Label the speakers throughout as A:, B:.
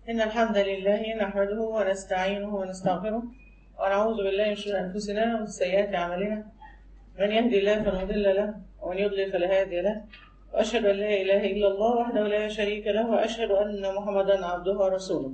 A: إن الحمد لله نحمده ونستعينه ونستغفره ونعوذ بالله من شرور أنفسنا ومن سيئات أعمالنا من يهدي الله فلا مضل له ومن يضلل فلا هادي له وأشهد أن لا إله إلا الله وحده لا شريك له وأشهد أن محمدا عبده ورسوله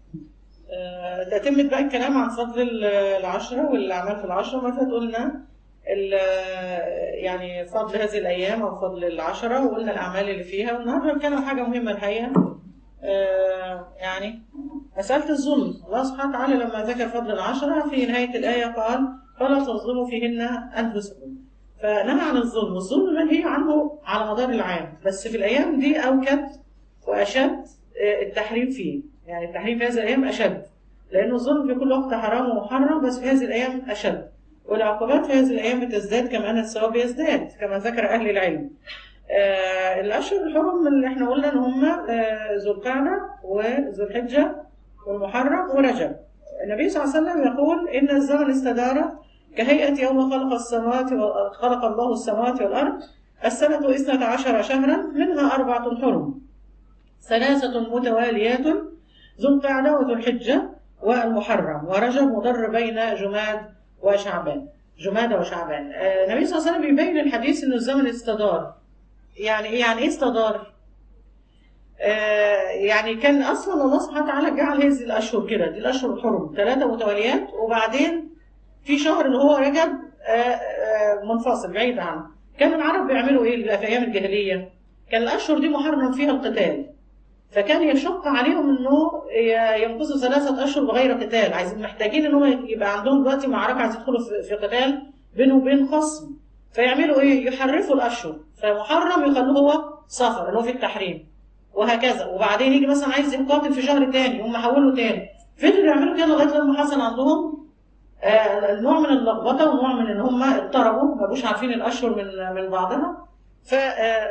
A: آه، تتمت بقى الكلام عن فضل ال- العشرة والأعمال في العشرة ما فات قلنا ال- يعني فضل هذه الأيام أو فضل العشرة وقلنا الأعمال اللي فيها والنهارده بنتكلم عن حاجة مهمة الحقيقة آه، يعني مسألة الظلم الله سبحانه وتعالى لما ذكر فضل العشرة في نهاية الآية قال فلا تظلموا فيهن أنفسكم فنهى عن الظلم والظلم منهي عنه على مدار العام بس في الأيام دي أوكد وأشد آه، التحريم فيه يعني التحريم في هذه الأيام أشد لأن الظلم في كل وقت حرام ومحرم بس في هذه الأيام أشد والعقوبات في هذه الأيام بتزداد كما أن الثواب يزداد كما ذكر أهل العلم آه الأشهر الحرم اللي احنا قلنا إن هم آه ذو القعدة وذو الحجة والمحرم ورجب النبي صلى الله عليه وسلم يقول إن الزمن استدار كهيئة يوم خلق السماوات و- خلق الله السماوات والأرض السنة اثنتا عشر شهرا منها أربعة حرم ثلاثة متواليات ذو القعدة وذو الحجة والمحرم ورجب مضر بين جماد وشعبان جمادة وشعبان آه، النبي صلى الله عليه وسلم بيبين الحديث إن الزمن استدار يعني إيه يعني إيه استدار؟ آه، يعني كان اصلا الله سبحانه وتعالى جعل هذه الاشهر كده دي الاشهر الحرم ثلاثه متواليات وبعدين في شهر اللي هو رجب آه، آه، منفصل بعيد عنه كان العرب بيعملوا ايه في ايام الجاهليه كان الاشهر دي محرم فيها القتال فكان يشق عليهم انه ي- ينقذوا ثلاثه اشهر بغير قتال عايزين محتاجين ان هم يبقى عندهم دلوقتي معركه عايزين يدخلوا في- في قتال بينه وبين خصم فيعملوا ايه يحرفوا الاشهر فمحرم يخلوه هو صفر اللي هو في التحريم وهكذا وبعدين يجي مثلا عايز يقاتل في شهر تاني هم حولوا تاني فضلوا يعملوا كده لغايه لما حصل عندهم آه، نوع من اللخبطه ونوع من ان هم اضطربوا ما بقوش عارفين الاشهر من من بعضها ف آه،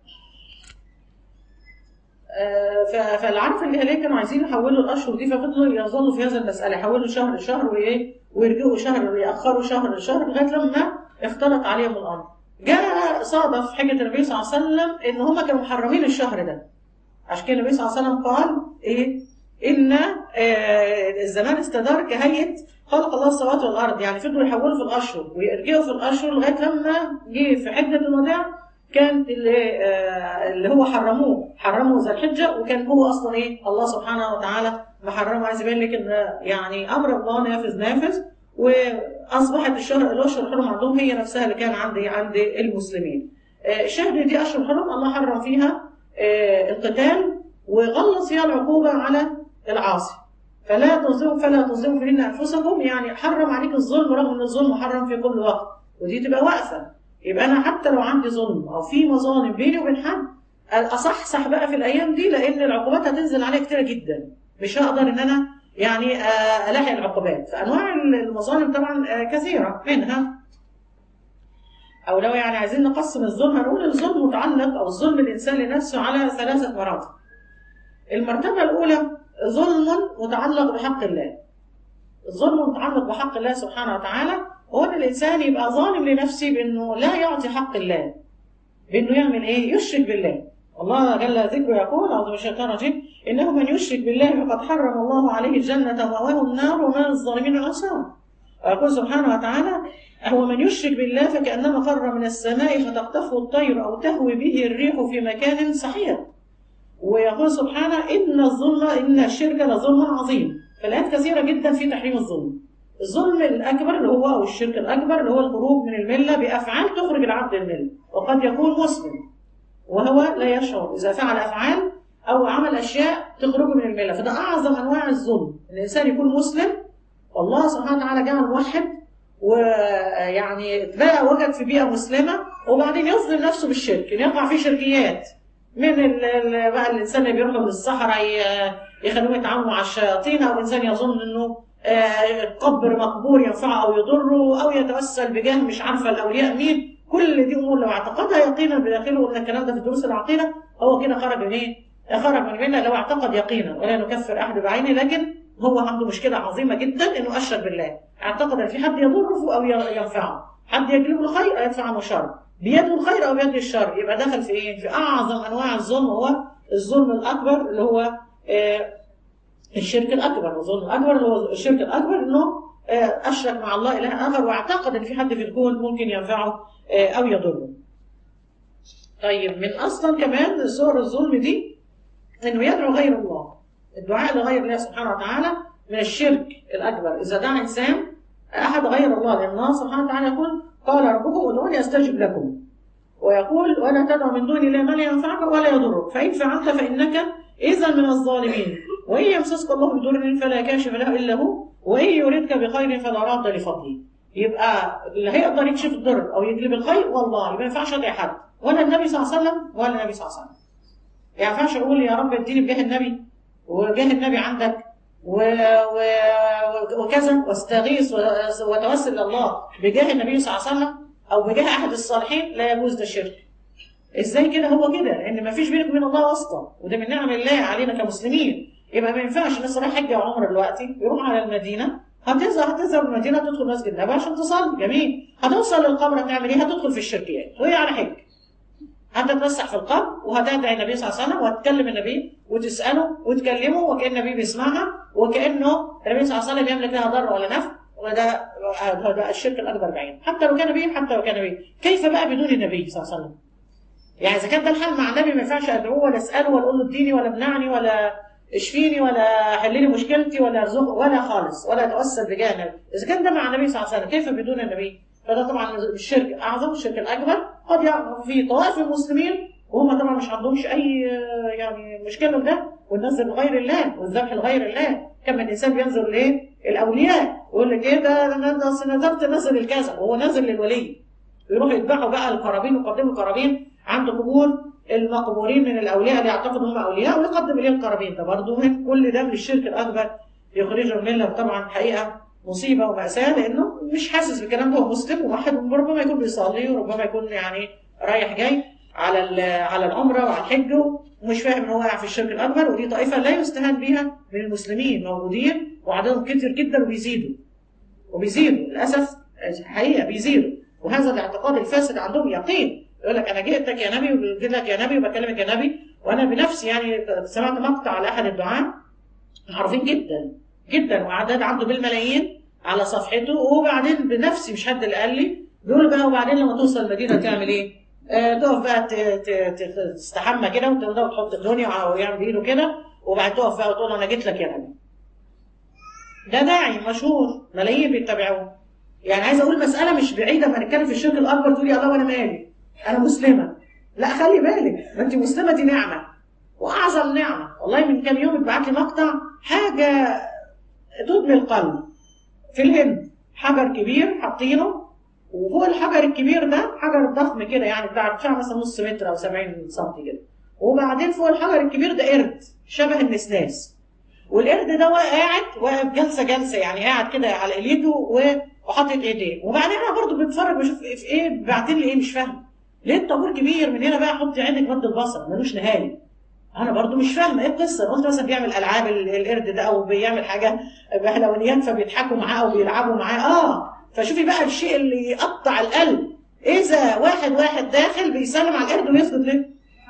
A: آه، ف- فالعرف الجاهليه كانوا عايزين يحولوا الاشهر دي ففضلوا يظلوا في هذا المساله يحولوا شهر لشهر وايه ويرجعوا شهر ويأخروا شهر لشهر لغايه لما اختلط عليهم الامر. جاء صادف حجه النبي صلى الله عليه وسلم ان هم كانوا محرمين الشهر ده. عشان كده النبي صلى الله عليه وسلم قال ايه؟ ان آه، الزمان استدار كهيئه خلق الله السماوات والارض يعني فضلوا يحولوا في الاشهر ويرجعوا في الاشهر لغايه لما جه في حجه الوداع كان اللي آه، اللي هو حرموه حرموا ذا الحجه وكان هو اصلا ايه الله سبحانه وتعالى محرمه عايز يبين لك ان يعني امر الله نافذ نافذ واصبحت الشهر الاشهر الحرم عندهم هي نفسها اللي كان عند عند المسلمين. آه، الشهر دي اشهر حرم الله حرم فيها آه، القتال وغلظ فيها العقوبه على العاصي. فلا تظلموا فلا تظلموا فيهن انفسكم يعني حرم عليك الظلم رغم ان الظلم محرم في كل وقت ودي تبقى واقفه يبقى انا حتى لو عندي ظلم او في مظالم بيني وبين حد اصحصح بقى في الايام دي لان العقوبات هتنزل عليا كتيره جدا مش هقدر ان انا يعني آه، الاحق العقوبات فانواع المظالم طبعا آه، كثيره منها او لو يعني عايزين نقسم الظلم هنقول الظلم متعلق او الظلم الانسان لنفسه على ثلاثه مراتب المرتبه الاولى ظلم متعلق بحق الله الظلم متعلق بحق الله سبحانه وتعالى هو ان الانسان يبقى ظالم لنفسه بانه لا يعطي حق الله بانه يعمل ايه يشرك بالله الله جل ذكره يقول اعوذ بالله من الشيطان الرجيم انه من يشرك بالله فقد حرم الله عليه الجنه ومأواه النار وما للظالمين من انصار ويقول سبحانه وتعالى هو من يشرك بالله فكانما خر من السماء فتخطفه الطير او تهوي به الريح في مكان سحيق ويقول سبحانه ان الظلم ان الشرك لظلم عظيم فالايات كثيره جدا في تحريم الظلم الظلم الاكبر اللي هو او الشرك الاكبر اللي هو الخروج من المله بافعال تخرج العبد من المله وقد يكون مسلم وهو لا يشعر اذا فعل افعال او عمل اشياء تخرجه من المله فده اعظم انواع الظلم الانسان يكون مسلم والله سبحانه وتعالى جعل موحد ويعني بقى وجد في بيئه مسلمه وبعدين يظلم نفسه بالشرك يقع في شركيات من ال- ال- بقى الانسان اللي بيروحوا للصحراء ي- يخلوهم يتعاملوا مع الشياطين او انسان يظن انه آه، قبر مقبور ينفعه او يضره او يتوسل بجاه مش عارفه الاولياء مين كل دي امور لو اعتقدها يقينا بداخله قلنا الكلام ده في دروس العقيده هو كده خرج من ايه؟ خرج من المله لو اعتقد يقينا ولا نكفر احد بعينه لكن هو عنده مشكله عظيمه جدا انه اشرك بالله اعتقد ان في حد يضره او ينفعه حد يجلب له خير او يدفع عنه شر بيده الخير او بيده الشر يبقى دخل في ايه؟ في اعظم انواع الظلم هو الظلم الاكبر اللي هو آه، الشرك الاكبر الظلم الاكبر اللي هو الشرك الاكبر انه آه، اشرك مع الله اله اخر واعتقد ان في حد في الكون ممكن ينفعه آه، او يضره. طيب من اصلا كمان صور الظلم دي انه يدعو غير الله. الدعاء لغير الله سبحانه وتعالى من الشرك الاكبر، اذا دعا انسان احد غير الله لان الله سبحانه وتعالى يقول قال ربكم ادعوني استجب لكم. ويقول ولا تدع من دون الله ما لا ينفعك ولا يضرك فإن فعلت فإنك إذا من الظالمين وإن يمسسك الله بضر فلا كاشف له إلا هو وإن يردك بخير فلا راد لفضله يبقى اللي هيقدر يكشف الضر أو يجلب الخير والله ما ينفعش أدعي حد ولا النبي صلى الله عليه وسلم ولا النبي صلى الله عليه وسلم ما ينفعش أقول يا رب اديني بجاه النبي وجاه النبي عندك و... و... وكذا واستغيث و- وتوسل الى الله بجاه النبي صلى الله عليه وسلم او بجاه احد الصالحين لا يجوز ده الشرك. ازاي كده هو كده؟ لان ما فيش بينك وبين الله واسطه وده من نعم الله علينا كمسلمين يبقى ما ينفعش الناس رايح حج وعمره دلوقتي يروح على المدينه هتنزل هتنزل من المدينه تدخل مسجد النبي عشان تصلي جميل هتوصل للقبر هتعمل ايه؟ هتدخل في الشركيات وهي على حج هتتوسع في القبر وهتدعي النبي صلى الله عليه وسلم وهتكلم النبي وتساله وتكلمه وكان النبي بيسمعها وكانه النبي صلى الله عليه وسلم يملك لها ضر ولا نفع وده هذا الشرك الاكبر بعين حتى لو كان نبي حتى لو كان نبي كيف بقى بدون النبي صلى الله عليه وسلم يعني اذا كان ده الحال مع النبي ما ينفعش ادعوه ولا اساله ولا اقول له اديني ولا امنعني ولا اشفيني ولا حل لي مشكلتي ولا ارزق ولا خالص ولا اتوسل بجاه النبي اذا كان ده مع النبي صلى الله عليه وسلم كيف بدون النبي فده طبعا الشرك اعظم الشرك الاكبر قد يقع في طوائف المسلمين وهم طبعا مش عندهمش اي آه، يعني مشكله في ده والنذر لغير الله والذبح لغير الله كما الانسان بينذر لايه؟ الاولياء ويقول لك ايه ده انا أصل نذرت نذر الكذا وهو نذر للولي يروحوا يذبحوا بقى القرابين ويقدموا القرابين عند قبور المقبورين من الاولياء اللي يعتقدوا هم اولياء ويقدم اليهم القرابين ده برضه من كل ده من الشرك الاكبر يخرجه من المله طبعا حقيقه مصيبه وماساه لانه مش حاسس بالكلام ده هو مسلم وواحد وربما يكون بيصلي وربما يكون يعني رايح جاي على ال- على العمره وعلى الحج ومش فاهم ان هو واقع في الشرك الاكبر ودي طائفه لا يستهان بها من المسلمين موجودين وعددهم كتير جدا وبيزيدوا وبيزيدوا للاسف حقيقه بيزيدوا وهذا الاعتقاد الفاسد عندهم يقين يقول لك انا جئتك يا نبي وجيت لك يا نبي وبكلمك يا نبي وانا بنفسي يعني سمعت مقطع على احد الدعاة معروفين جدا جدا واعداد عنده بالملايين على صفحته وبعدين بنفسي مش حد اللي قال لي بيقول بقى وبعدين لما توصل المدينه تعمل ايه؟ آه تقف بقى ت- ت- ت- تستحمى كده وتبدا وتحط الدنيا ويعمل بايده كده وبعد تقف بقى وتقول انا جيت لك يا نبي. ده داعي مشهور ملايين بيتبعوه. يعني عايز اقول مساله مش بعيده ما نتكلم في الشرك الاكبر تقولي الله وانا مالي انا مسلمه. لا خلي بالك ما انت مسلمه دي نعمه واعظم نعمه والله من كام يوم اتبعت لي مقطع حاجه تدمي القلب في الهند حجر كبير حاطينه وفوق الحجر الكبير ده حجر ضخم كده يعني بتاع ارتفاع مثلا نص متر او 70 سم كده وبعدين فوق الحجر الكبير ده قرد شبه النسناس والقرد ده واقع- قاعد واقف جلسه جلسه يعني قاعد كده على ايده و- وحاطط ايديه وبعدين انا برضو بتفرج بشوف في ايه بعتين لي ايه مش فاهم ليه الطابور كبير من هنا بقى حط عينك مد البصر ملوش نهايه انا برضو مش فاهمه ايه القصه أنا قلت مثلا بيعمل العاب ال- القرد ده او بيعمل حاجه بهلوانيات فبيضحكوا معاه او بيلعبوا معاه اه فشوفي بقى الشيء اللي يقطع القلب اذا واحد واحد داخل بيسلم على القرد ويسجد ليه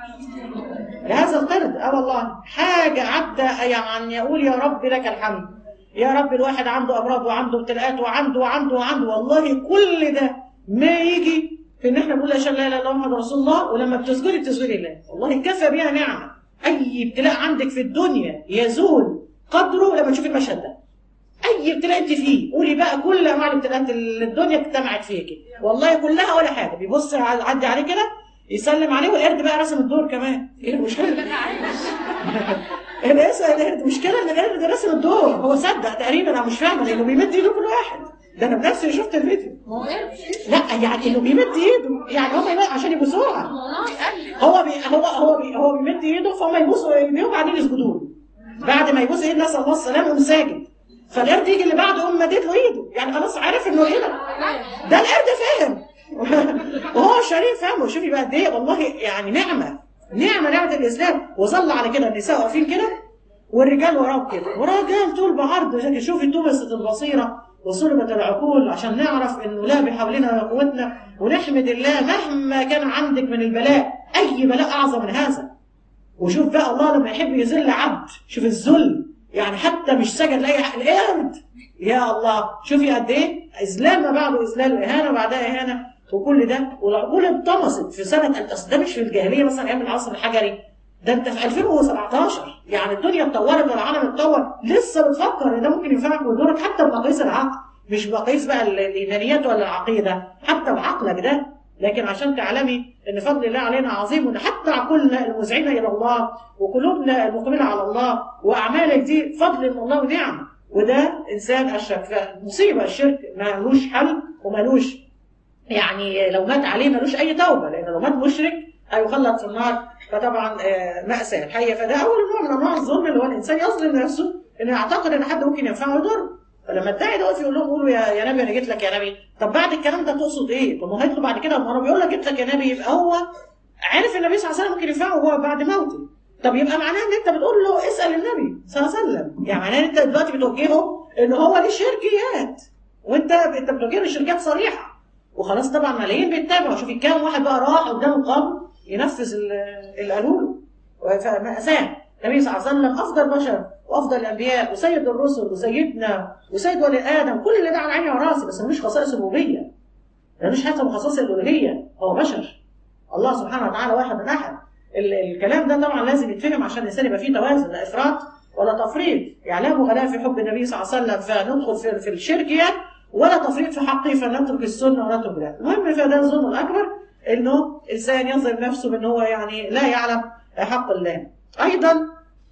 A: لهذا القرد اه والله حاجه عدى يعني يقول يا رب لك الحمد يا رب الواحد عنده امراض وعنده ابتلاءات وعنده وعنده وعنده والله كل ده ما يجي في ان احنا بنقول لا اله الا الله محمد رسول الله ولما بتسجدي بتسجدي لله والله كفى بها نعمه اي ابتلاء عندك في الدنيا يزول قدره لما تشوفي المشهد ده اي ابتلاء انت فيه قولي بقى كل انواع الابتلاءات اللي الدنيا اجتمعت فيكي والله كلها ولا حاجه بيبص عدي عليه كده يسلم عليه والقرد بقى رسم الدور كمان ايه المشكله القرد القرد مشكله ان القرد ده رسم الدور هو صدق تقريبا انا مش فاهمه لانه بيمد ايده كل واحد ده انا بنفسي شفت الفيديو
B: ما هو قرد
A: لا يعني انه بيمد ايده يعني هم يبقى عشان يبوسوها
B: والله قال
A: هو بي هو هو بي هو بيمد ايده فهم يبوسوا ايديه وبعدين يسجدوا له بعد ما يبوس ايد نسال الله السلامه يقوم ساجد فالقرد يجي اللي بعده يقوم مدد له ايده يعني خلاص عارف انه ايه ده ده القرد فاهم وهو شريف فاهم وشوفي بقى قد ايه والله يعني نعمه نعمه نعمه الاسلام وظل على كده النساء واقفين كده والرجال وراهم كده ورجال طول بعرض لكن شوفي طمست البصيره وصلبت العقول عشان نعرف انه لا بحولنا ولا قوتنا ونحمد الله مهما كان عندك من البلاء اي بلاء اعظم من هذا وشوف بقى الله لما يحب يذل عبد شوف الذل يعني حتى مش سجد لاي القرد يا الله شوفي قد ايه اذلال ما بعده اذلال واهانه بعدها اهانه وكل ده والعقول انطمست في سنه اصل ده مش في الجاهليه مثلا ايام العصر الحجري ده انت في 2017 يعني الدنيا اتطورت والعالم اتطور لسه بتفكر ان ده ممكن ينفعك ويضرك حتى بمقاييس العقل مش بمقاييس بقى الايمانيات ولا العقيده حتى بعقلك ده لكن عشان تعلمي ان فضل الله علينا عظيم وان حتى عقولنا المذعنه الى الله وقلوبنا المقبله على الله واعمالك دي فضل من الله ونعمه وده انسان اشرك فمصيبه الشرك ملوش حل وملوش يعني لو مات عليه ملوش اي توبه لان لو مات مشرك هيخلد في النار فطبعا مأساة الحقيقة فده أول نوع من أنواع الظلم اللي هو الإنسان يظلم نفسه إنه يعتقد إن حد ممكن ينفعه ويضره فلما الداعي ده يقول لهم قولوا يا يا نبي انا جيت لك يا نبي طب بعد الكلام ده تقصد ايه؟ طب ما هو هيطلب بعد كده ما هو بيقول لك جيت لك يا نبي يبقى هو عارف النبي صلى الله عليه وسلم ممكن ينفعه وهو بعد موته طب يبقى معناه ان انت بتقول له اسال النبي صلى الله عليه وسلم يعني معناه ان انت دلوقتي بتوجهه ان هو ليه شركيات وانت انت بتوجهه لشركات صريحه وخلاص طبعا ملايين بيتابعوا شوفي كام واحد بقى راح قدام القبر ينفذ اللي قالوا له فمأساة النبي صلى الله عليه وسلم افضل بشر وافضل الانبياء وسيد الرسل وسيدنا وسيد ولد ادم كل اللي ده على عيني وراسي بس ملوش خصائص الربوبيه ملوش حتى من خصائص الالوهيه هو بشر الله سبحانه وتعالى واحد من احد الكلام ده طبعا لازم يتفهم عشان الانسان يبقى فيه توازن لا افراط ولا تفريط يعني لا مغالاه في حب النبي صلى الله عليه وسلم فندخل في, في الشركيات ولا تفريط في حقه فنترك السنه ونترك ده المهم فده الظلم الاكبر انه انسان يظلم نفسه بان هو يعني لا يعلم حق الله ايضا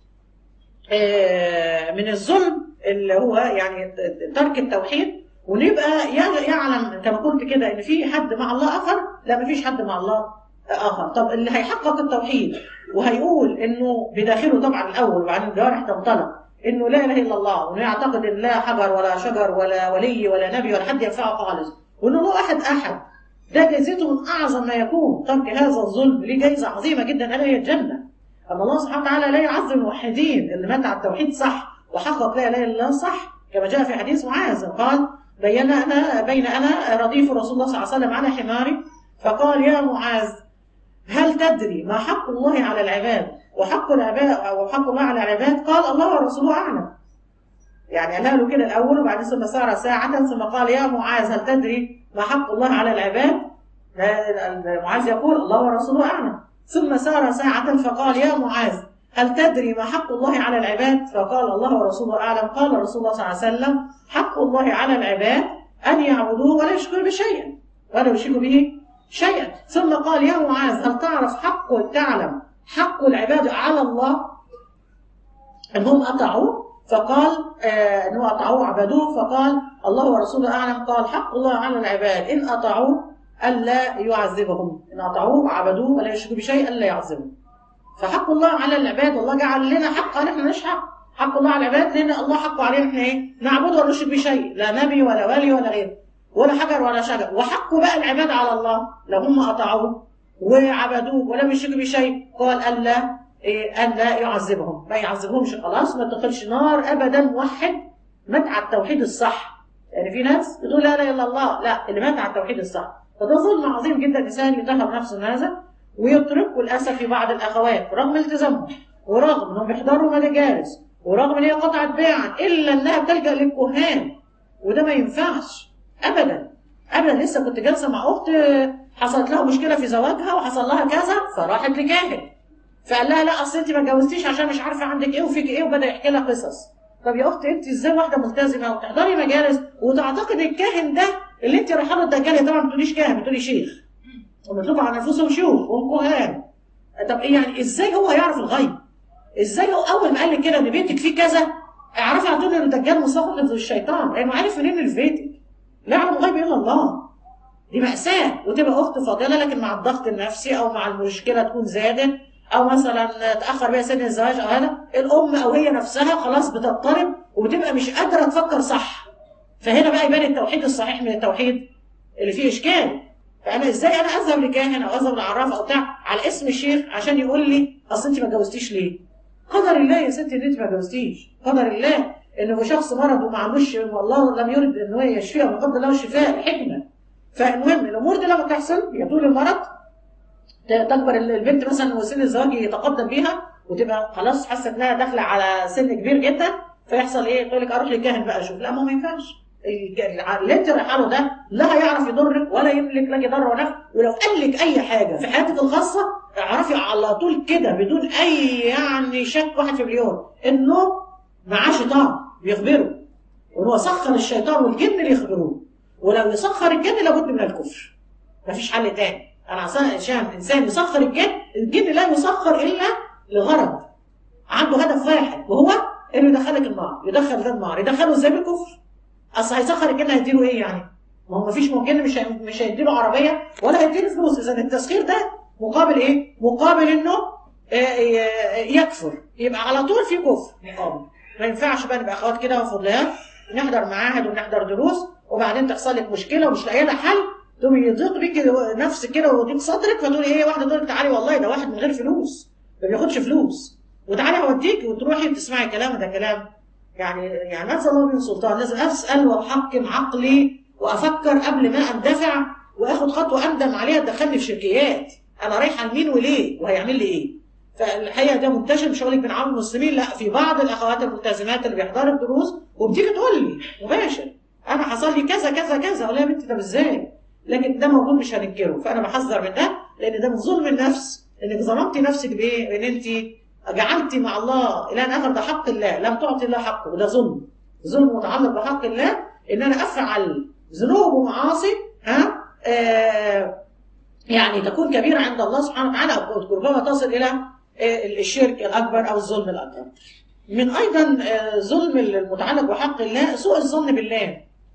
A: من الظلم اللي هو يعني ترك التوحيد ونبقى يعلم كما قلت كده ان في حد مع الله اخر لا ما فيش حد مع الله اخر طب اللي هيحقق التوحيد وهيقول انه بداخله طبعا الاول وبعدين الجوارح تنطلق انه لا اله الا الله وانه يعتقد ان لا حجر ولا شجر ولا ولي ولا نبي ولا حد ينفعه خالص وانه له احد احد ده جايزته من اعظم ما يكون ترك هذا الظلم ليه جايزه عظيمه جدا الا هي الجنه أما الله سبحانه وتعالى لا يعذب الموحدين اللي مات على التوحيد صح وحقق لا إله إلا الله صح كما جاء في حديث معاذ قال بين أنا بين أنا رديف رسول الله صلى الله عليه وسلم على حماري فقال يا معاذ هل تدري ما حق الله على العباد وحق العباد وحق الله على العباد قال الله ورسوله أعلم يعني قالها له كده الأول وبعدين ثم سار ساعة ثم قال يا معاذ هل تدري ما حق الله على العباد معاذ يقول الله ورسوله أعلم ثم سار ساعة فقال يا معاذ هل تدري ما حق الله على العباد فقال الله ورسوله أعلم قال رسول الله صلى الله عليه وسلم حق الله على العباد أن يعبدوه ولا يشركوا به شيئا ولا يشركوا به شيئا ثم قال يا معاذ هل تعرف حق تعلم حق العباد على الله أنهم أطاعوه فقال آه أنه أطاعوه عبدوه فقال الله ورسوله أعلم قال حق الله على العباد إن أطاعوه ألا يعذبهم إن أطاعوه وعبدوه ولا يشركوا بشيء ألا يعذبهم فحق الله على العباد الله جعل لنا حق ان احنا نشحق حق الله على العباد لان الله حقه علينا احنا ايه نعبده ولا نشرك بشيء لا نبي ولا ولي ولا غيره ولا حجر ولا شجر وحقه بقى العباد على الله لو هم اطاعوه وعبدوه ولم يشركوا بشيء قال الا إيه الا يعذبهم ما يعذبهمش خلاص ما تدخلش نار ابدا موحد مات على التوحيد الصح يعني في ناس بتقول لا اله الا الله لا اللي مات على التوحيد الصح فده ظلم عظيم جدا الانسان يطهر نفسه من هذا ويترك للاسف في بعض الاخوات رغم التزامهم ورغم انهم بيحضروا مجالس ورغم ان هي قطعت بيعا الا انها بتلجا للكهان وده ما ينفعش ابدا ابدا لسه كنت جالسه مع اخت حصلت لها مشكله في زواجها وحصل لها كذا فراحت لكاهن فقال لها لا اصل انت ما اتجوزتيش عشان مش عارفه عندك ايه وفيك ايه وبدا يحكي لها قصص طب يا اختي انت ازاي واحده ملتزمه وتحضري مجالس وتعتقد الكاهن ده اللي انت رايحه له الدجال طبعا ما بتقوليش كاهن بتقولي شيخ ومطلوب على انفسهم شيوخ وهم كهان طب ايه يعني ازاي هو يعرف الغيب؟ ازاي هو اول ما قال لك كده ان بيتك فيه كذا اعرفي على طول ان الدجال مصاحب للشيطان لانه عارف منين اللي في بيتك لا يعلم الغيب الا الله دي مأساة وتبقى أخت فاضلة لكن مع الضغط النفسي أو مع المشكلة تكون زادت أو مثلا تأخر بيها سن الزواج أو هذا الأم أو هي نفسها خلاص بتضطرب وبتبقى مش قادرة تفكر صح فهنا بقى يبان التوحيد الصحيح من التوحيد اللي فيه إشكال فانا ازاي انا اذهب لكاهن او اذهب لعراف او بتاع على اسم الشيخ عشان يقول لي اصل انت ما اتجوزتيش ليه؟ قدر الله يا ستي ان انت ما اتجوزتيش، قدر الله ان هو شخص مرض وما عندوش والله لم يرد ان هو يشفيه ولا قدر له الشفاء حكمه. فالمهم الامور دي لما تحصل يطول المرض تكبر البنت مثلا وسن الزواج يتقدم بيها وتبقى خلاص حاسه انها داخله على سن كبير جدا فيحصل ايه تقول لك اروح للكاهن بقى اشوف لا ما هو ما ينفعش الج- اللي انت رايحه له ده لا هيعرف يضرك ولا يملك لك ضر ولا نفع ولو قال لك اي حاجه في حياتك الخاصه اعرفي على طول كده بدون اي يعني شك واحد في مليون انه معاه شيطان بيخبره وان هو سخر الشيطان والجن ليخبروه ولو يسخر الجن لابد من الكفر مفيش حل تاني انا عشان عشان انسان يسخر الجن الجن لا يسخر الا لغرض عنده هدف واحد وهو انه يدخلك النار يدخل ده النار يدخله ازاي بالكفر اصل هيسخر الجن هيديله ايه يعني ما هو مفيش الجن مش هي- مش هيديله عربيه ولا هيديله فلوس اذا التسخير ده مقابل ايه مقابل انه آه، آه، يكفر يبقى على طول في كفر مقابل ما ينفعش بقى نبقى اخوات كده وفضليات نحضر معاهد ونحضر دروس وبعدين تحصل لك مشكله ومش لاقيه لها حل تقوم يضيق بيك نفسك كده ويضيق صدرك فتقولي ايه واحده تقول لك تعالي والله ده واحد من غير فلوس ما بياخدش فلوس وتعالي هوديك وتروحي تسمعي كلام ده كلام يعني يعني انزل الله من سلطان لازم اسال واحكم عقلي وافكر قبل ما اندفع واخد خطوه اندم عليها تدخلني في شركيات انا رايحه لمين وليه وهيعمل لي ايه فالحقيقه ده منتشر مش هقول لك بين عام المسلمين لا في بعض الاخوات الملتزمات اللي بيحضروا الدروس وبتيجي تقول لي مباشر انا حصل لي كذا كذا كذا اقول لها يا بنتي طب ازاي؟ لكن ده موجود مش هننكره فانا بحذر من ده لان ده من ظلم النفس انك ظلمتي نفسك بايه؟ ان انت جعلتي مع الله الى اخر ده حق الله لم تعطي الله حقه وده ظلم ظلم متعلق بحق الله ان انا افعل ذنوب ومعاصي ها آه يعني تكون كبيره عند الله سبحانه وتعالى او ربما تصل الى آه الشرك الاكبر او الظلم الاكبر. من ايضا آه ظلم المتعلق بحق الله سوء الظن بالله.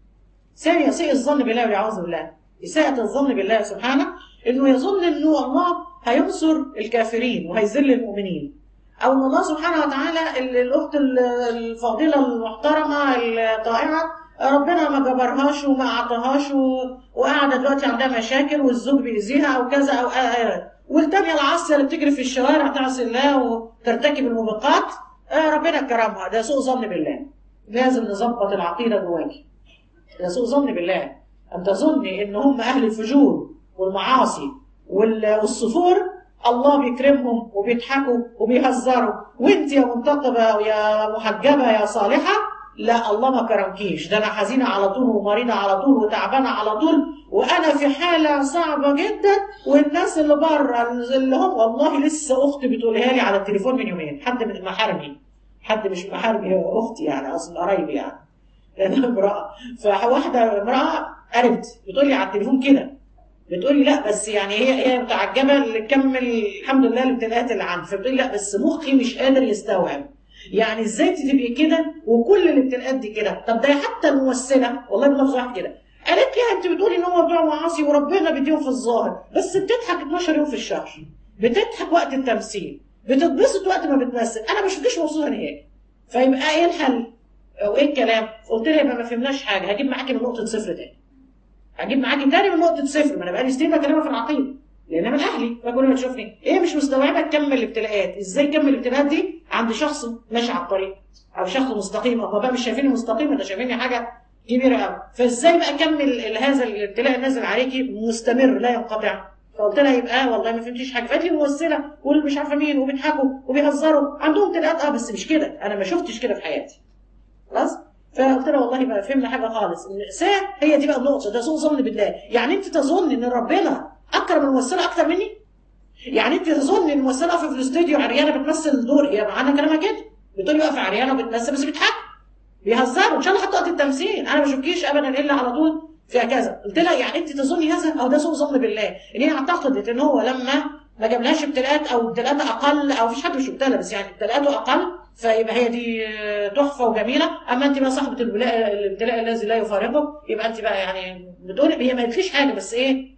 A: ثانية سيء الظن بالله والعياذ بالله. إساءة الظن بالله سبحانه إنه يظن إنه الله هينصر الكافرين وهيذل المؤمنين. او ان الله سبحانه وتعالى ال- الاخت ال- الفاضله المحترمه الطائعه ربنا ما جبرهاش وما اعطاهاش و- وقاعده دلوقتي عندها مشاكل والزوج بيأذيها او كذا او آه آه. والتانيه العاصيه اللي بتجري في الشوارع تعصي الله وترتكب الموبقات آه ربنا كرمها ده سوء ظن بالله لازم نظبط العقيده جواكي ده سوء ظن بالله ان تظني ان هم اهل الفجور والمعاصي وال- والصفور الله بيكرمهم وبيضحكوا وبيهزروا وانت يا منتقبه ويا محجبه يا صالحه لا الله ما كرمكيش ده انا حزينه على طول ومريضه على طول وتعبانه على طول وانا في حاله صعبه جدا والناس اللي بره اللي هم والله لسه اختي بتقولها لي على التليفون من يومين حد من محارمي حد مش محارمي هي اختي يعني اصل قرايبي يعني لانها امراه فواحده امراه قربت بتقول لي على التليفون كده بتقول لي لا بس يعني هي هي متعجبه اللي تكمل الحمد لله الابتلاءات اللي عندي فبتقول لي لا بس مخي مش قادر يستوعب يعني ازاي انت تبقي كده وكل الابتلاءات دي كده طب ده حتى الممثله والله بلفظ واحد كده قالت لي انت بتقولي ان هم بتوع معاصي وربنا بيديهم في الظاهر بس بتضحك 12 يوم في الشهر بتضحك وقت التمثيل بتتبسط وقت ما بتمثل انا ما شفتكش مبسوطه نهائي فيبقى ايه الحل او ايه الكلام قلت لها يبقى ما فهمناش حاجه هجيب معاكي من نقطه صفر تاني هجيب معاكي تاني من نقطه صفر ما انا بقالي سنين بكلمها في العقيده لان من اهلي فكل ما تشوفني ايه مش مستوعبه تكمل الابتلاءات ازاي كمل الابتلاءات دي عند شخص ماشي على الطريق او شخص مستقيم هم بقى مش شايفيني مستقيم ده شايفيني حاجه كبيره قوي فازاي بقى اكمل هذا الابتلاء النازل عليكي مستمر لا ينقطع فقلت لها يبقى والله ما فهمتيش حاجه فقالت لي ممثله واللي مش عارفه مين وبيضحكوا وبيهزروا عندهم ابتلاءات اه بس مش كده انا ما شفتش كده في حياتي خلاص فقلت لها والله ما فهمنا حاجه خالص المأساة هي دي بقى النقطه ده سوء ظن بالله يعني انت تظن ان ربنا اكرم الممثله اكتر مني يعني انت تظن ان الممثله واقفه في الاستوديو عريانه بتمثل دور هي معانا كلامها كده بتقولي واقفه عريانه وبتمثل بس بتضحك بيهزروا ان شاء الله حتى وقت التمثيل انا ما بشوفكيش ابدا الا على طول فيها كذا قلت لها يعني انت تظني هذا او ده سوء ظن بالله ان هي اعتقدت ان هو لما ما جابلهاش ابتلاءات او ابتلاءات اقل او فيش حد مش مبتلى بس يعني ابتلاءاته اقل فيبقى هي دي تحفه وجميله اما انت بقى صاحبه الابتلاء الابتلاء الذي لا يفارقه يبقى انت بقى يعني بتقولي هي ما قالتليش حاجه بس ايه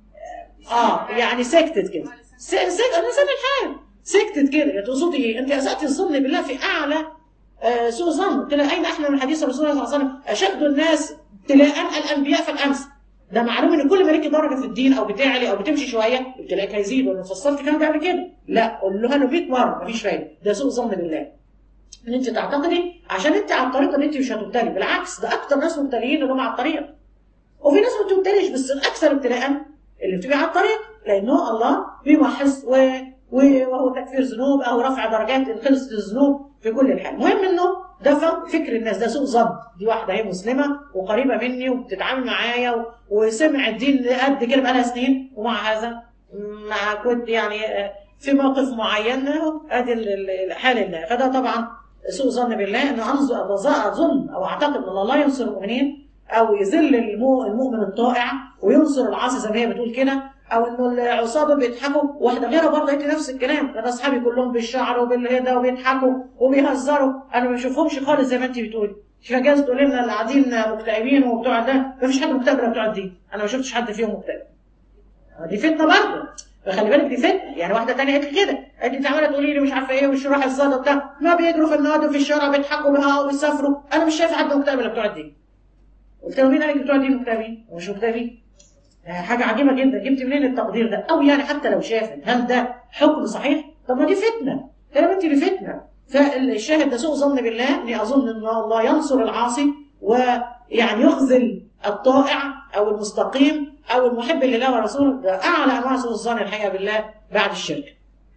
A: اه يعني سكتت كده س- سكت انا سامع الحال سكتت كده تقصدي ايه انت اساتي الظن بالله في اعلى آه سوء ظن قلت لها اين احنا من حديث الرسول صلى الله عليه وسلم اشد الناس ابتلاء الانبياء فالامس ده معلوم ان كل ما ليكي درجه في الدين او بتعلي او بتمشي شويه ابتلاءك هيزيد وانا فصلت كلام ده قبل كده لا قول له له 100 مره مفيش فايده ده سوء ظن بالله ان انت تعتقدي عشان انت على الطريق ان انت مش هتبتلي بالعكس ده اكتر ناس مبتليين اللي هم على الطريق وفي ناس ما بتبتليش بس الاكثر ابتلاء اللي بتبقى على الطريق لانه الله بيمحص و... وهو تكفير ذنوب او رفع درجات ان خلصت الذنوب في كل الحال المهم انه ده فكر الناس ده سوء ظن دي واحده هي مسلمه وقريبه مني وبتتعامل معايا و- وسمع الدين قد كده بقالها سنين ومع هذا ما كنت يعني آه، في موقف معين اهو ادي ال- ال- حال الله فده طبعا سوء ظن بالله انه انظر اظن او اعتقد ان الله لا ينصر المؤمنين او يذل المو- المؤمن الطائع وينصر العاصي زي ما هي بتقول كده او انه العصاه دول بيضحكوا واحده غيرها برضه قالت لي نفس الكلام انا اصحابي كلهم بالشعر وبالهدى وبيضحكوا وبيهزروا انا ما بشوفهمش خالص زي ما انت بتقولي مش جايز تقول لنا اللي قاعدين مكتئبين وبتوع ده ما فيش حد مكتئب الا بتوع الدين انا ما شفتش حد فيهم مكتئب دي فتنه برضه فخلي بالك دي فتنه يعني واحده ثانيه قالت لي كده قالت لي انت عماله تقولي لي مش عارفه ايه والشراح الصاده بتاع ما بيجروا في النهارده وفي الشارع بيضحكوا بقى وبيسافروا انا مش شايف حد مكتئب الا بتوع الدين قلت له مين قال لك بتوع الدين مكتئبين ومش مكتئبين آه، حاجه عجيبه جدا جبت منين التقدير ده او يعني حتى لو شافت هل ده حكم صحيح طب ما دي فتنه كلام انت دي فتنه فالشاهد ده سوء ظن بالله اني اظن ان الله ينصر العاصي ويعني يخذل الطائع او المستقيم او المحب لله ورسوله ده اعلى انواع سوء الظن الحقيقه بالله بعد الشرك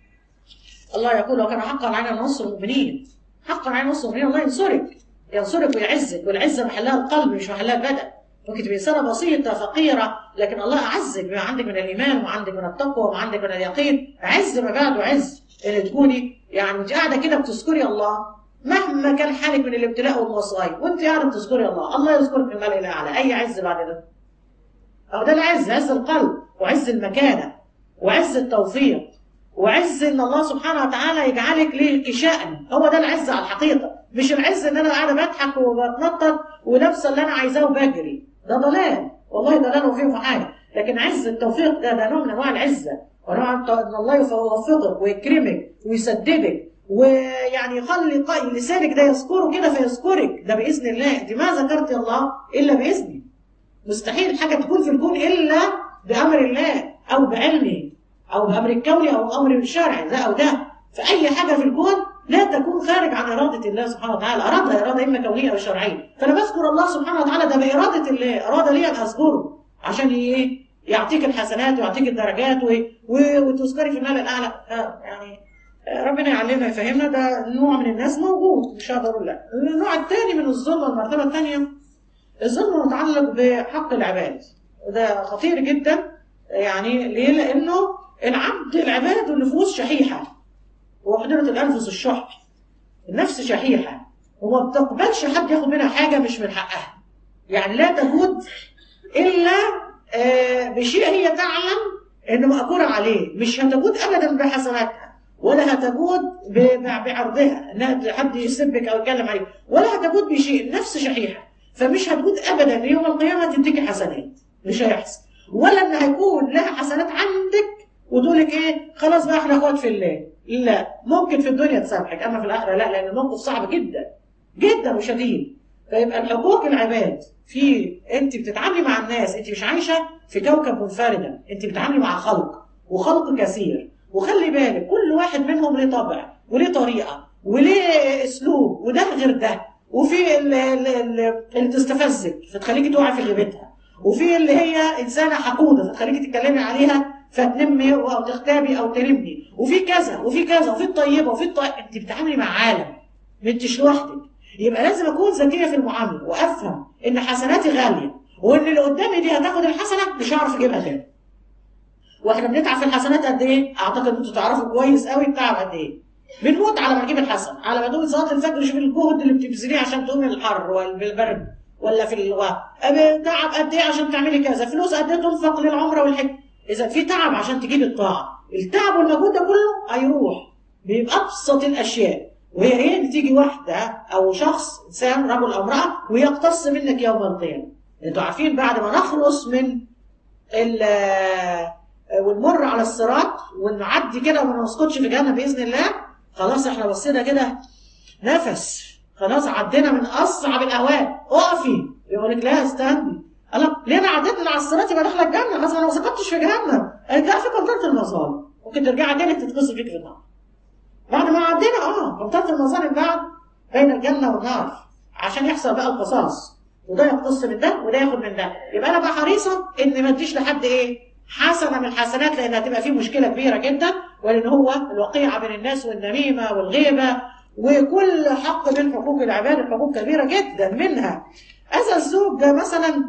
A: الله يقول وكان حقا علينا نصر المؤمنين حقا علينا نصر المؤمنين الله ينصرك ينصرك ويعزك والعزه محلها القلب مش محلها البدن ممكن تبقى انسانه بسيطه فقيره لكن الله اعزك بما عندك من الايمان وعندك من التقوى وعندك من اليقين عز ما بعده عز ان تكوني يعني انت قاعده كده بتذكري الله مهما كان حالك من الابتلاء والمصائب وانت قاعده بتذكري الله الله يذكرك في الملأ الاعلى اي عز بعد ده أو ده العز عز القلب وعز المكانة وعز التوفيق وعز ان الله سبحانه وتعالى يجعلك ليك شأن هو ده العز على الحقيقة مش العز ان انا قاعدة بضحك وبتنطط ولابسة اللي انا عايزاه وبجري ده ضلال والله ضلال وفيه في حاجة لكن عز التوفيق ده ده نوع من انواع العزة ونوع من ان الله يوفقك ويكرمك ويسددك ويعني يخلي قا- لسانك ده يذكره كده فيذكرك ده بإذن الله انت ما ذكرت الله إلا بإذنه مستحيل حاجة تكون في الكون إلا بأمر الله أو بعلمه أو بأمر الكوني أو أمر الشرعي ده أو ده فأي حاجة في الكون لا تكون خارج عن إرادة الله سبحانه وتعالى أرادها إرادة إما كونية أو شرعية فأنا بذكر الله سبحانه وتعالى ده بإرادة الله أراد لي أن أذكره عشان إيه يعطيك الحسنات ويعطيك الدرجات و... و... وتذكري في المال الأعلى آه، يعني آه، ربنا يعلمنا يفهمنا ده نوع من الناس موجود مش هقدر أقول لا النوع الثاني من الظلم المرتبة الثانية الظلم متعلق بحق العباد وده خطير جدا يعني ليه؟ لأنه العبد العباد والنفوس شحيحة وحضرة الأنفس الشح النفس شحيحة وما بتقبلش حد ياخد منها حاجة مش من حقها يعني لا تجود إلا آه، بشيء هي تعلم إنه مأجورة عليه مش هتجود أبدا بحسناتها ولا هتجود ب- بعرضها إنها حد يسبك أو يتكلم عليك ولا هتجود بشيء النفس شحيحة فمش هتجود ابدا يوم القيامه تديكي حسنات مش هيحصل ولا ان هيكون لها حسنات عندك وتقول لك ايه خلاص بقى احنا اخوات في الله لا ممكن في الدنيا تسامحك اما في الاخره لا لان الموقف صعب جدا جدا وشديد فيبقى الحقوق العباد في انت بتتعاملي مع الناس انت مش عايشه في كوكب منفردا انت بتتعاملي مع خلق وخلق كثير وخلي بالك كل واحد منهم له طبع وليه طريقه وليه اسلوب وده غير ده وفي ال- ال- ال- اللي تستفزك فتخليكي تقعي في غيبتها وفي اللي هي انسانه حقوده فتخليكي تتكلمي عليها فتنمي او تغتابي او تلمي وفي كذا وفي كذا وفي الطيبه وفي الطيب انت بتتعاملي مع عالم ما انتش لوحدك يبقى لازم اكون ذكيه في المعامله وافهم ان حسناتي غاليه وان اللي قدامي دي هتاخد الحسنه مش هعرف اجيبها تاني واحنا بنتعب في الحسنات قد ايه؟ اعتقد انتوا تعرفوا كويس قوي التعب قد ايه بنموت على ما نجيب الحسن على ما تقومي صلاه الفجر شوف الجهد اللي بتبذليه عشان تقومي الحر ولا بالبرد ولا في الوقت تعب قد ايه عشان تعملي كذا فلوس قد ايه تنفق للعمره والحج اذا في تعب عشان تجيب الطاعه التعب والمجهود ده كله هيروح بأبسط الاشياء وهي ايه إن تيجي واحده او شخص انسان رجل او امراه ويقتص منك يوم القيامه انتوا عارفين بعد ما نخلص من ال- ونمر على الصراط ونعدي كده وما نسقطش في جهنم باذن الله خلاص احنا بصينا كده نفس خلاص عدينا من اصعب الاهوال اقفي يقول لك لا استني الله ليه انا عديت من على الصراط يبقى داخله الجنه خلاص انا ما سقطتش في جهنم قالت لا في قنطره المظالم ممكن ترجعي تاني تتقصي فيك في النار بعد ما عدينا اه قنطره المظالم بعد بين الجنه والنار عشان يحصل بقى القصاص وده يقتص من ده وده ياخد من ده يبقى انا بقى حريصه ان ما اديش لحد ايه حسنه من الحسنات لانها تبقى فيه مشكله كبيره جدا ولان هو الوقيعه بين الناس والنميمه والغيبه وكل حق من حقوق العباد الحقوق كبيره جدا منها اذى الزوج مثلا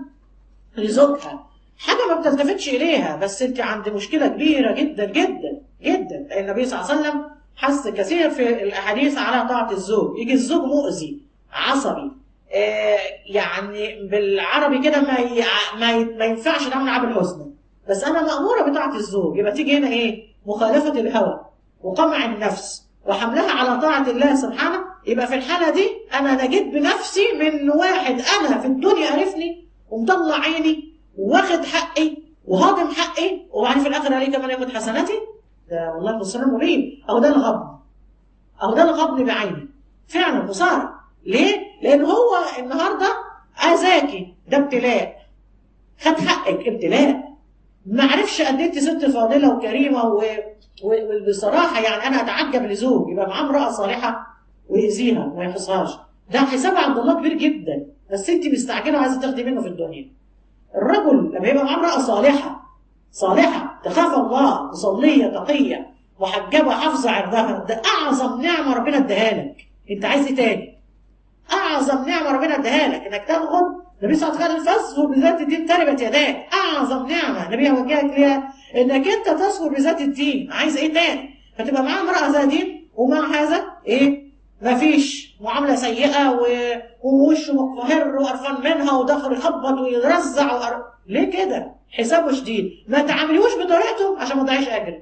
A: لزوجها حاجه ما بتلتفتش اليها بس انت عند مشكله كبيره جدا جدا جدا النبي صلى الله عليه وسلم حث كثير في الاحاديث على طاعه الزوج يجي الزوج مؤذي عصبي آه يعني بالعربي كده ما ي... ما, ي... ما ينفعش نمنع بالحسن بس انا ماموره بطاعه الزوج يبقى تيجي هنا ايه مخالفه الهوى وقمع النفس وحملها على طاعه الله سبحانه يبقى في الحاله دي انا نجيت بنفسي من واحد انا في الدنيا عرفني ومطلع عيني واخد حقي وهاضم حقي وبعدين في الاخر عليه كمان ياخد حسناتي ده والله خسران مبين اهو ده الغبن اهو ده الغبن بعيني فعلا خساره ليه؟ لان هو النهارده اذاكي ده ابتلاء خد حقك ابتلاء ما عرفش قد انت ست فاضله وكريمه و... وبصراحه يعني انا اتعجب لزوج يبقى معاه امراه صالحه ويأذيها وما يحصهاش ده حساب عند الله كبير جدا بس انت مستعجله وعايزه تاخدي منه في الدنيا الرجل لما يبقى معاه امراه صالحه صالحه تخاف الله مصليه تقيه محجبه حافظه عرضها ده اعظم نعمه ربنا اداها لك انت عايز ايه تاني؟ اعظم نعمه ربنا اداها لك انك تاخد النبي صلى الله عليه وسلم فاصبر بذات الدين تربت يداك اعظم نعمه النبي وجهك ليها انك انت تصبر بذات الدين عايز ايه تاني؟ فتبقى معاه امراه ذات دين ومع هذا ايه؟ مفيش معاملة سيئة و... ووشه مقهر وقرفان منها ودخل يخبط ويرزع وقر... ليه كده؟ حسابه شديد ما تعامليهوش بطريقته عشان ما تضيعيش اجر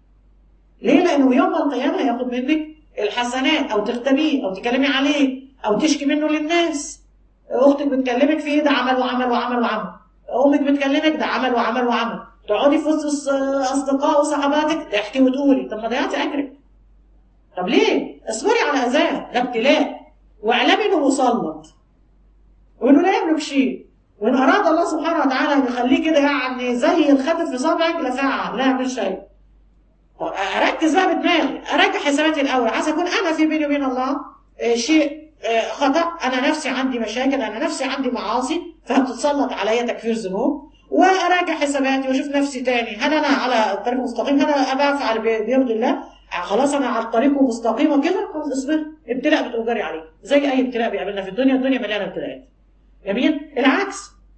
A: ليه؟ لانه يوم القيامة هياخد منك الحسنات او تغتابيه او تكلمي عليه او تشكي منه للناس اختك بتكلمك فيه ده عمل وعمل وعمل وعمل امك بتكلمك ده عمل وعمل وعمل تقعدي في وسط اصدقاء وصحباتك تحكي وتقولي طب ما ضيعتي اجرك طب ليه؟ اصبري على اذاه ده ابتلاء واعلمي انه مسلط وانه لا يملك شيء وان اراد الله سبحانه وتعالى ان يخليه كده يعني زي الخاتم في صابعك لفعل لا يعمل شيء طب اركز بقى بدماغي اراجع حساباتي الاول عايز اكون انا في بيني وبين الله شيء خطا انا نفسي عندي مشاكل انا نفسي عندي معاصي فهتتسلط عليا تكفير ذنوب واراجع حساباتي واشوف نفسي تاني هل انا على الطريق المستقيم هل انا بفعل بيرضي الله خلاص انا على الطريق ومستقيمه كده خلاص اصبر ابتلاء بتؤجري عليه زي اي ابتلاء بيقابلنا في الدنيا الدنيا مليانه ابتلاءات جميل العكس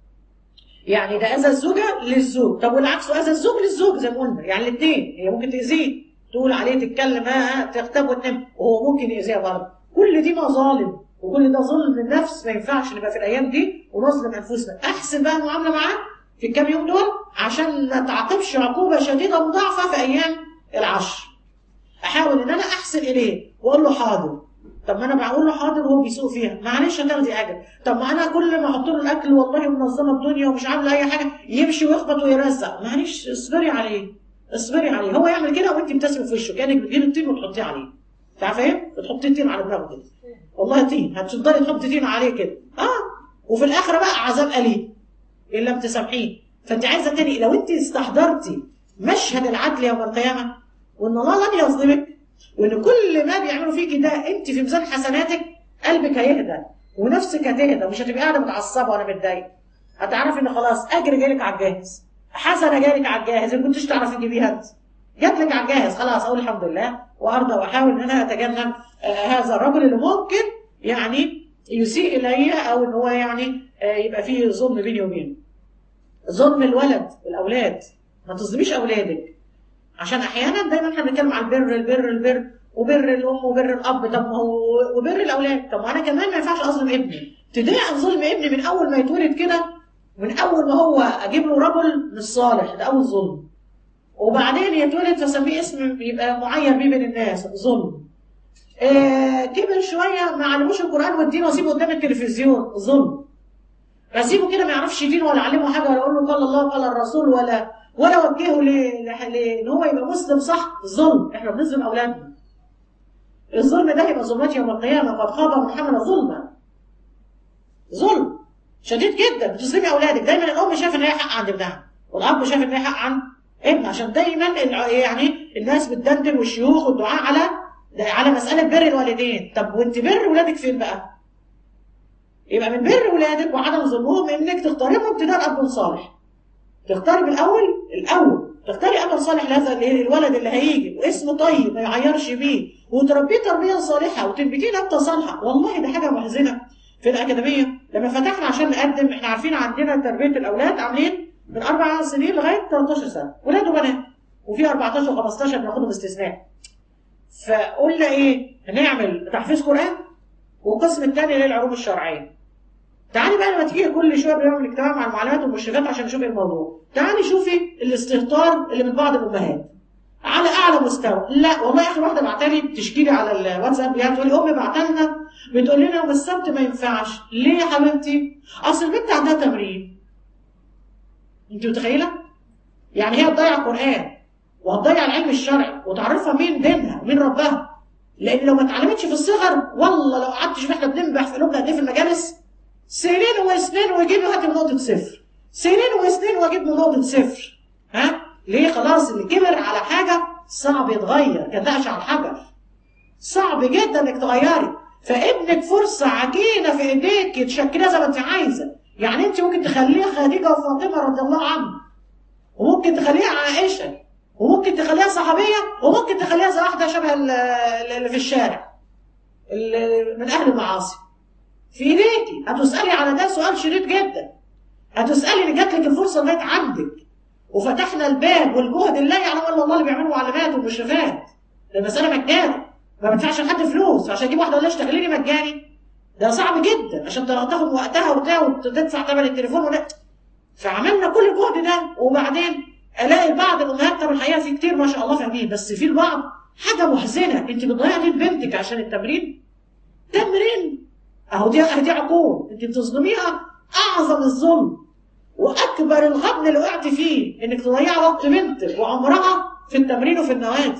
A: يعني ده اذى الزوجه للزوج طب والعكس اذى الزوج للزوج زي ما قلنا يعني الاثنين هي ممكن تاذيه تقول عليه تتكلم ها تغتاب وتنام وهو ممكن يأذيها برضه كل دي مظالم وكل ده ظلم النفس ما ينفعش نبقى في الايام دي ونظلم انفسنا احسن بقى المعامله معاه في الكام يوم دول عشان ما تعاقبش عقوبه شديده مضاعفه في ايام العشر احاول ان انا احسن اليه واقول له حاضر طب ما انا بقول له حاضر وهو بيسوق فيها معلش هتاخدي اجر طب ما انا كل ما احط له الاكل والله منظمه الدنيا ومش عامله اي حاجه يمشي ويخبط ويرزق معلش اصبري عليه اصبري عليه هو يعمل كده وانت بتبتسمي في وشه كانك بتجيبي الطين وتحطيه عليه انت عارفه ايه؟ بتحطي الطين على دماغه كده والله طين هتفضلي تحطي طين عليه كده اه وفي الاخره بقى عذاب اليم ان لم تسامحيه فانت عايزه تاني لو انت استحضرتي مشهد العدل يوم القيامه وان الله لن يظلمك وان كل ما بيعملوا فيكي ده انت في ميزان حسناتك قلبك هيهدى ونفسك هتهدى مش هتبقي قاعده متعصبه ولا متضايقه هتعرفي ان خلاص اجر جايلك على الجاهز حسنه جايلك على الجاهز ما كنتش تعرفي تجيبيها انت جات لك على الجاهز خلاص اقول الحمد لله وارضى واحاول ان انا اتجنب آه هذا الرجل اللي ممكن يعني يسيء الي او ان هو يعني آه يبقى فيه ظلم بيني وبينه ظلم الولد الاولاد ما تظلميش اولادك عشان احيانا دايما احنا بنتكلم عن البر البر البر وبر الام وبر الاب طب ما هو وبر الاولاد طب ما انا كمان ما ينفعش اظلم ابني ابتداء ظلم ابني من اول ما يتولد كده من اول ما هو اجيب له رجل مش صالح ده اول ظلم وبعدين يتولد فسميه اسم يبقى معين بيه بين الناس ظلم آه كبر شويه ما علموش القران والدين واسيبه قدام التلفزيون ظلم اسيبه كده ما يعرفش دين ولا علمه حاجه ولا اقول له قال الله قال الرسول ولا ولا وجهه لان هو يبقى مسلم صح ظلم احنا بنظلم اولادنا الظلم ده يبقى ظلمات يوم القيامه قد خاب من حمل ظلما ظلم شديد جدا بتظلمي اولادك دايما الام شايفه ان هي حق عند ابنها والاب شايف ان هي حق عند ابن عشان دايما يعني الناس بتدندن والشيوخ والدعاء على على مساله بر الوالدين طب وانت بر ولادك فين بقى؟ يبقى من بر ولادك وعدم ظلمهم انك تختارهم ابتداء اب صالح تختاري بالاول الاول تختاري امل صالح لهذا اللي- الولد اللي هيجي واسمه طيب ما يعيرش بيه وتربيه تربيه صالحه وتنبتيه نبته صالحه والله ده حاجه محزنه في الاكاديميه لما فتحنا عشان نقدم احنا عارفين عندنا تربيه الاولاد عاملين من اربع سنين لغايه 13 سنه ولاد وبنات وفي 14 و15 بناخدهم استثناء فقلنا ايه هنعمل تحفيظ قران والقسم الثاني للعلوم الشرعيه تعالي بقى لما تيجي كل شويه بنعمل اجتماع مع المعلمات والمشرفات عشان نشوف إيه الموضوع تعالي شوفي الاستهتار اللي من بعض الامهات على اعلى مستوى لا والله اخر واحده بعتلي بتشكي لي على الواتساب يعني تقول لي امي بعتلنا بتقول لنا يوم السبت ما ينفعش ليه يا حبيبتي اصل البنت عندها تمرين انت متخيله يعني هي تضيع القران وهتضيع العلم الشرعي وتعرفها مين دينها ومين ربها لان لو ما اتعلمتش في الصغر والله لو قعدت شوف احنا بننبح في قلوبنا قد ايه في المجالس سنين وسنين واجيب هاتي من نقطه صفر سنين وسنين واجيب من نقطه صفر ها ليه خلاص اللي كبر على حاجه صعب يتغير كنقش على الحجر صعب جدا انك تغيري فابنك فرصه عجينه في ايديك تشكلها زي ما انت عايزه يعني انت ممكن تخليها خديجه وفاطمه رضي الله عنها وممكن تخليها عائشه وممكن تخليها صحابيه وممكن تخليها زي واحده شبه ال- اللي في الشارع اللي من اهل المعاصي في ايديكي هتسالي على ده سؤال شديد جدا هتسالي اللي جات لك الفرصه لغايه عندك وفتحنا الباب والجهد لا يعلم الا الله اللي بيعملوا معلمات ومشرفات ده المساله مجاني ما بدفعش لحد فلوس عشان اجيب واحده ولا اشتغلي لي مجاني ده صعب جدا عشان تاخد وقتها وبتاع وتدفع ثمن التليفون ولا فعملنا كل الجهد ده وبعدين الاقي بعض الامهات طب الحقيقه في كتير ما شاء الله فاهمين بس في البعض حاجه محزنه انت بتضيعي دين بنتك عشان التمرين تمرين اهو دي اهو دي عقول انت بتظلميها اعظم الظلم واكبر الغبن اللي وقعت فيه انك تضيعي وقت بنتك وعمرها في التمرين وفي النوادي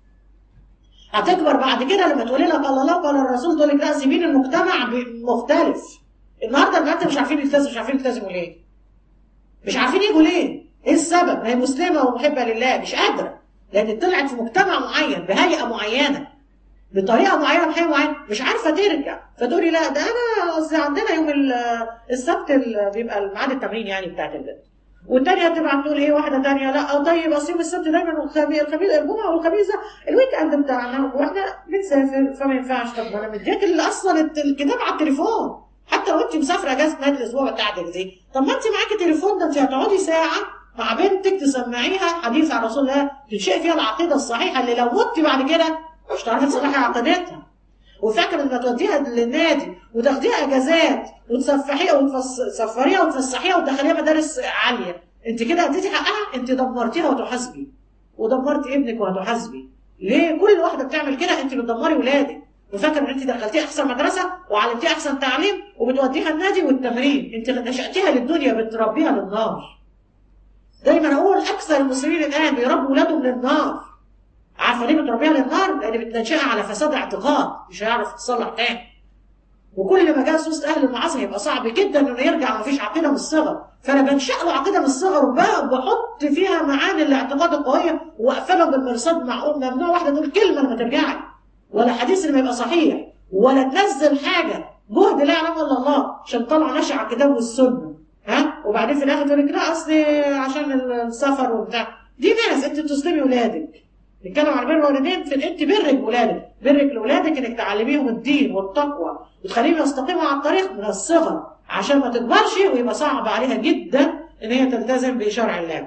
A: هتكبر بعد كده لما تقولي لها قال الله قال الرسول تقول لك لا سيبين المجتمع ب- مختلف النهارده البنات مش عارفين يلتزموا مش عارفين يلتزموا ليه مش عارفين يجوا ليه ايه السبب ما هي مسلمه ومحبه لله مش قادره لان طلعت في مجتمع معين بهيئه معينه بطريقه معينه بحاجه معينه مش عارفه ترجع فتقولي لا ده انا اصل عندنا يوم ال- السبت ال- بيبقى ميعاد التمرين يعني بتاعت البنت والتانية تبعت تقول ايه واحدة تانية لا آه طيب اصل يوم السبت دايما والخميس الخميس الجمعة والخميس ده الويك اند بتاعنا واحنا بنسافر فما ينفعش طب ما انا مديك اللي اصلا الت- الكتاب على التليفون حتى لو انت مسافرة اجازة نهاية الاسبوع بتاعتك دي طب ما انت معاكي تليفون ده انت هتقعدي ساعة مع بنتك تسمعيها حديث عن رسول الله تنشئي فيها العقيدة الصحيحة اللي لو مت بعد كده مش هتعرفي تصلحي عقيدتها وفاكر لما توديها للنادي وتاخديها اجازات وتسفحيها وتسفريها وتفسحيها وتدخليها مدارس عاليه انت كده اديتي حقها انت دمرتيها وتحاسبي ودمرتي ابنك وهتحاسبي ليه كل واحده بتعمل كده انت بتدمري ولادك وفاكر ان انت دخلتيها احسن مدرسه وعلمتيها احسن تعليم وبتوديها النادي والتمرين انت نشاتيها للدنيا بتربيها للنار دايما اقول اكثر المسلمين الان بيربوا ولادهم للنار عارفه ليه بتربيها للنار؟ لان بتنشئها على فساد اعتقاد مش هيعرف يتصلح تاني. وكل ما جاء وسط اهل المعاصي هيبقى صعب جدا انه يرجع ما فيش عقيده من الصغر، فانا بنشا له عقيده من الصغر وبقى بحط فيها معاني الاعتقاد القويه واقفلهم بالمرصاد معقول ممنوع واحده تقول كلمه لما ترجعي ولا حديث اللي ما يبقى صحيح ولا تنزل حاجه جهد لا يعلمه الا الله عشان طلع نشأ على الكتاب والسنه ها وبعدين في الاخر تقول لك لا اصل عشان السفر وبتاع دي ناس انت بتظلمي ولادك نتكلم عن بر الوالدين في انت برك بولادك برك لاولادك انك تعلميهم الدين والتقوى وتخليهم يستقيموا على الطريق من الصغر عشان ما تكبرش ويبقى صعب عليها جدا ان هي تلتزم بشرع الله.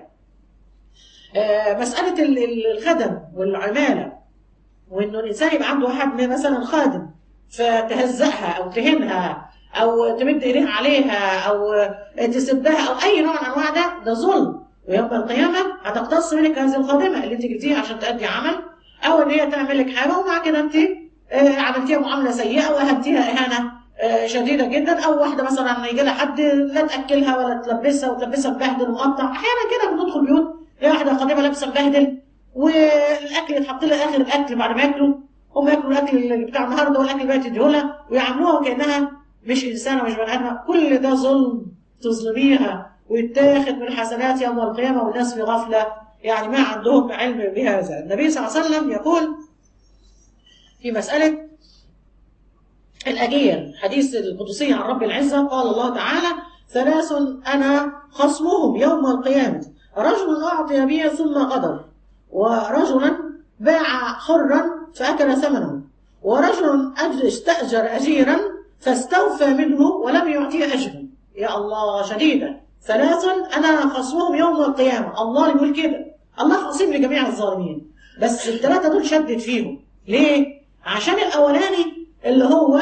A: آه مساله ال- ال- الخدم والعماله وانه الانسان يبقى عنده واحد من مثلا خادم فتهزقها او تهينها او تمد ايديها عليها او تسبها او اي نوع من انواع ده ده ظلم ويوم القيامه هتقتص منك هذه الخادمه اللي انت جبتيها عشان تأدي عمل او ان هي تعمل لك حاجه ومع كده انت آه، عملتيها معامله سيئه واهنتيها اهانه آه، شديده جدا او واحده مثلا يجي لها حد لا تاكلها ولا تلبسها وتلبسها مبهدل ومقطع احيانا كده بندخل بيوت هي واحده خادمه لابسه مبهدل والاكل يتحط لها اخر الاكل بعد ما ياكلوا هم ياكلوا الاكل اللي بتاع النهارده والاكل بقى يديهولها ويعاملوها وكانها مش انسانه مش بني ادمه كل ده ظلم تظلميها ويتاخد من حسنات يوم القيامه والناس في غفله يعني ما عندهم علم بهذا النبي صلى الله عليه وسلم يقول في مساله الاجير حديث القدسي عن رب العزه قال الله تعالى ثلاث انا خصمهم يوم القيامه رجل اعطي بي ثم غدر ورجلا باع حرا فاكل ثمنه ورجل أجر استاجر اجيرا فاستوفى منه ولم يعطيه اجرا يا الله شديدا ثلاث انا خصمهم يوم القيامه الله يقول كده الله خصيم لجميع الظالمين بس الثلاثه دول شدد فيهم ليه عشان الاولاني اللي هو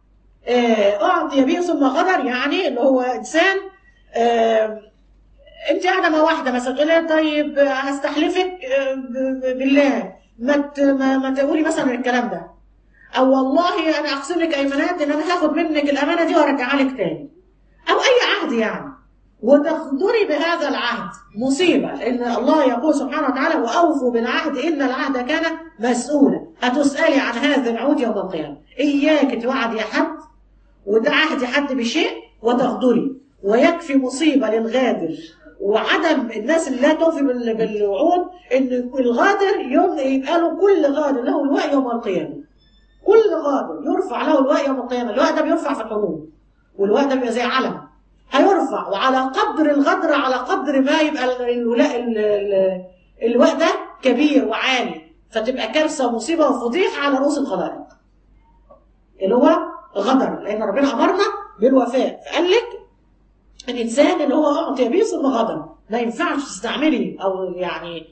A: آه، اعطي به ثم غدر يعني اللي هو انسان آه، انت قاعده مع واحده مثلا تقول لها طيب هستحلفك آه، ب- ب- بالله ما ت- ما ما تقولي مثلا الكلام ده او والله انا اقسم لك ايمانات ان انا هاخد منك الامانه دي وارجعها لك تاني او اي عهد يعني وتخضري بهذا العهد مصيبه لان الله يقول سبحانه وتعالى واوفوا بالعهد ان العهد كان مسؤولا هتسالي عن هذا العهد يوم القيامه اياك توعدي حد وتعهدي حد بشيء وتغدري ويكفي مصيبه للغادر وعدم الناس اللي لا توفي بال- بالوعود ان الغادر يوم يبقى له كل غادر له لواء يوم القيامه كل غادر يرفع له لواء يوم القيامه اللواء ده بيرفع في الحروب واللواء ده بيبقى زي علم هيرفع وعلى قدر الغدر على قدر ما يبقى ال- الولاء ال- ال- اللواء ده كبير وعالي فتبقى كارثه ومصيبه وفضيحه على رؤوس الخلائق اللي هو غدر لان ربنا امرنا بالوفاء فقال لك الانسان اللي هو اعطي به ثم غدر ما ينفعش تستعملي او يعني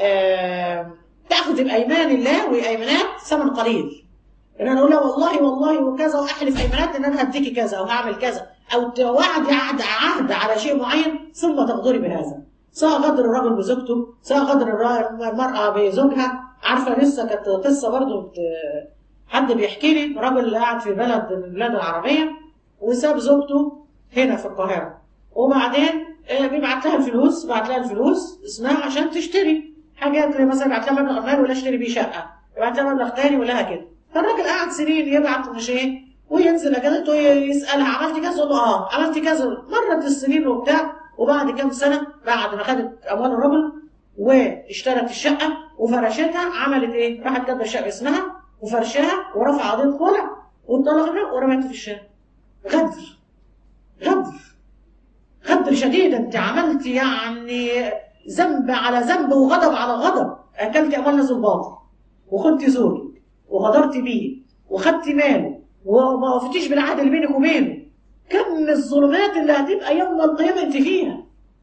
A: آه تاخذ بايمان الله وايمانات ثمن قليل ان انا اقول له والله والله وكذا واحلف ايمانات ان انا هديكي كذا او هعمل كذا او توعدي عهد عهد على شيء معين ثم تغدري بهذا سواء غدر الرجل بزوجته سواء غدر الر- المراه بزوجها عارفه لسه كانت قصه برضو بت- حد بيحكي لي راجل قاعد في بلد من البلاد العربيه وساب زوجته هنا في القاهره وبعدين آه، بيبعت لها الفلوس بعت لها الفلوس اسمها عشان تشتري حاجات مثلا بعت لها مبلغ مال ولا اشتري بيه شقه يبعت لها مبلغ تاني ولا كده فالراجل قاعد سنين يبعت مش ايه وينزل اجازته يسالها عملتي كذا تقول له اه عملتي كذا مرت السنين وبتاع وبعد كام سنه بعد ما خدت اموال الرجل واشترت الشقه وفرشتها عملت ايه؟ راحت كاتبه الشقه اسمها وفرشها ورفع قضيه خلع وانطلق منها ورميتها في الشارع غدر غدر غدر شديد انت عملت يعني ذنب على ذنب وغضب على غضب اكلت اموال ناس الباطل وخنت زوجك وغدرت بيه وخدت ماله وما وفتيش بالعهد اللي بينك وبينه كم الظلمات اللي هتبقى يوم القيامه انت فيها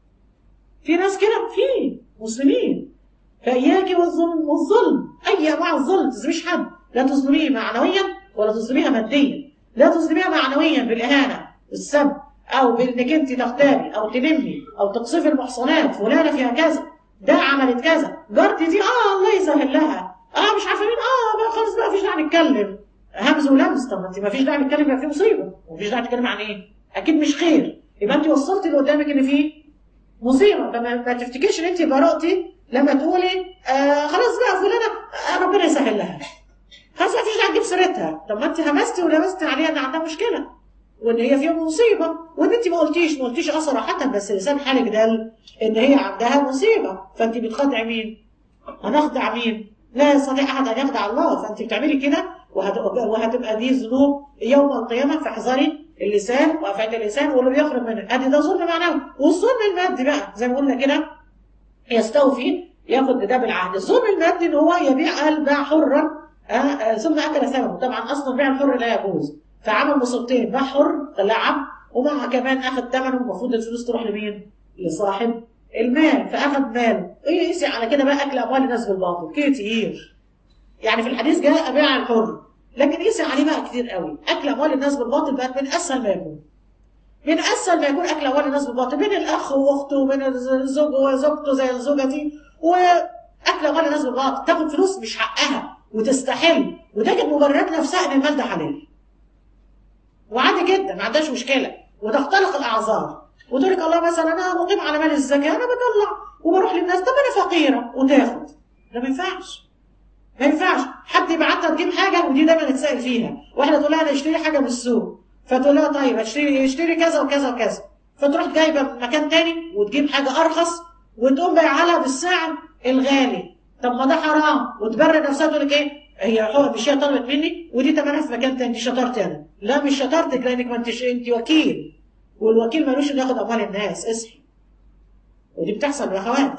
A: في ناس كده في مسلمين فاياك والظلم والظلم اي انواع الظلم ما تظلميش حد لا تظلميه معنويا ولا تظلميها ماديا لا تظلميها معنويا بالاهانه بالسب او بانك انت تغتابي او تلمي او تقصفي المحصنات فلانه فيها كذا ده عملت كذا جارتي دي اه الله يسهل لها اه مش عارفه مين اه بقى خلاص بقى مفيش داعي نتكلم همز ولمس طب ما انت مفيش داعي نتكلم يبقى في مصيبه ومفيش داعي نتكلم عن ايه؟ اكيد مش خير يبقى انت وصلتي اللي قدامك ان في مصيبه فما ما تفتكرش ان انت براءتي لما تقولي آه خلاص بقى فلانه آه ربنا يسهل لها خلاص مفيش داعي تجيب سيرتها طب ما انت همستي ولمستي عليها ان عندها مشكله وان هي فيها مصيبه وان انت ما قلتيش ما قلتيش اه صراحه بس لسان حالك دل ان هي عندها مصيبه فانت بتخدعي مين؟ هنخدع مين؟ لا يستطيع احد ان يخدع الله فانت بتعملي كده وهت- وهتبقى دي ذنوب يوم القيامه فاحذري اللسان وافعال اللسان واللي بيخرج منه ادي ده ظلم معنوي والظلم المادي بقى زي ما قلنا كده يستوفي ياخد ده بالعهد الظلم المادي ان هو يبيع الباع حرا آه، آه، ثم اكل ثمنه طبعا اصلا بيع الحر لا يجوز فعمل مصيبتين باع حر طلع عبد ومع كمان اخذ ثمنه المفروض الفلوس تروح لمين؟ لصاحب المال فاخذ ماله ايه يقسي على كده بقى اكل اموال الناس بالباطل كتير يعني في الحديث جاء بيع الحر لكن قيسي عليه بقى كتير قوي اكل اموال الناس بالباطل بقت من اسهل ما يكون من اسهل ما يكون اكل اموال الناس بالباطل بين الاخ واخته وبين الزوج وزوجته زي الزوجه دي واكل اموال الناس بالباطل تاخد فلوس مش حقها وتستحل وتجد مبررات نفسها ان المال ده حلال وعادي جدا ما عندهاش مشكله وتختلق الاعذار وتقول لك الله مثلا انا مقيم على مال الزكاه انا بطلع وبروح للناس طب انا فقيره وتاخد ده ما ينفعش ما ينفعش حد يبعتها تجيب حاجه ودي دايما نتسال فيها واحده تقول لها انا اشتري حاجه من السوق فتقول لها طيب اشتري اشتري كذا وكذا وكذا فتروح جايبه من مكان تاني وتجيب حاجه ارخص وتقوم بايعها لها بالسعر الغالي طب ما ده حرام وتبرر نفسها تقول لك ايه هي حق مش هي طلبت مني ودي ثمنها في مكان تاني دي شطارتي انا لا مش شطارتك لانك ما انتش انت وكيل والوكيل ملوش انه ياخد اموال الناس اصحي ودي بتحصل يا اخوات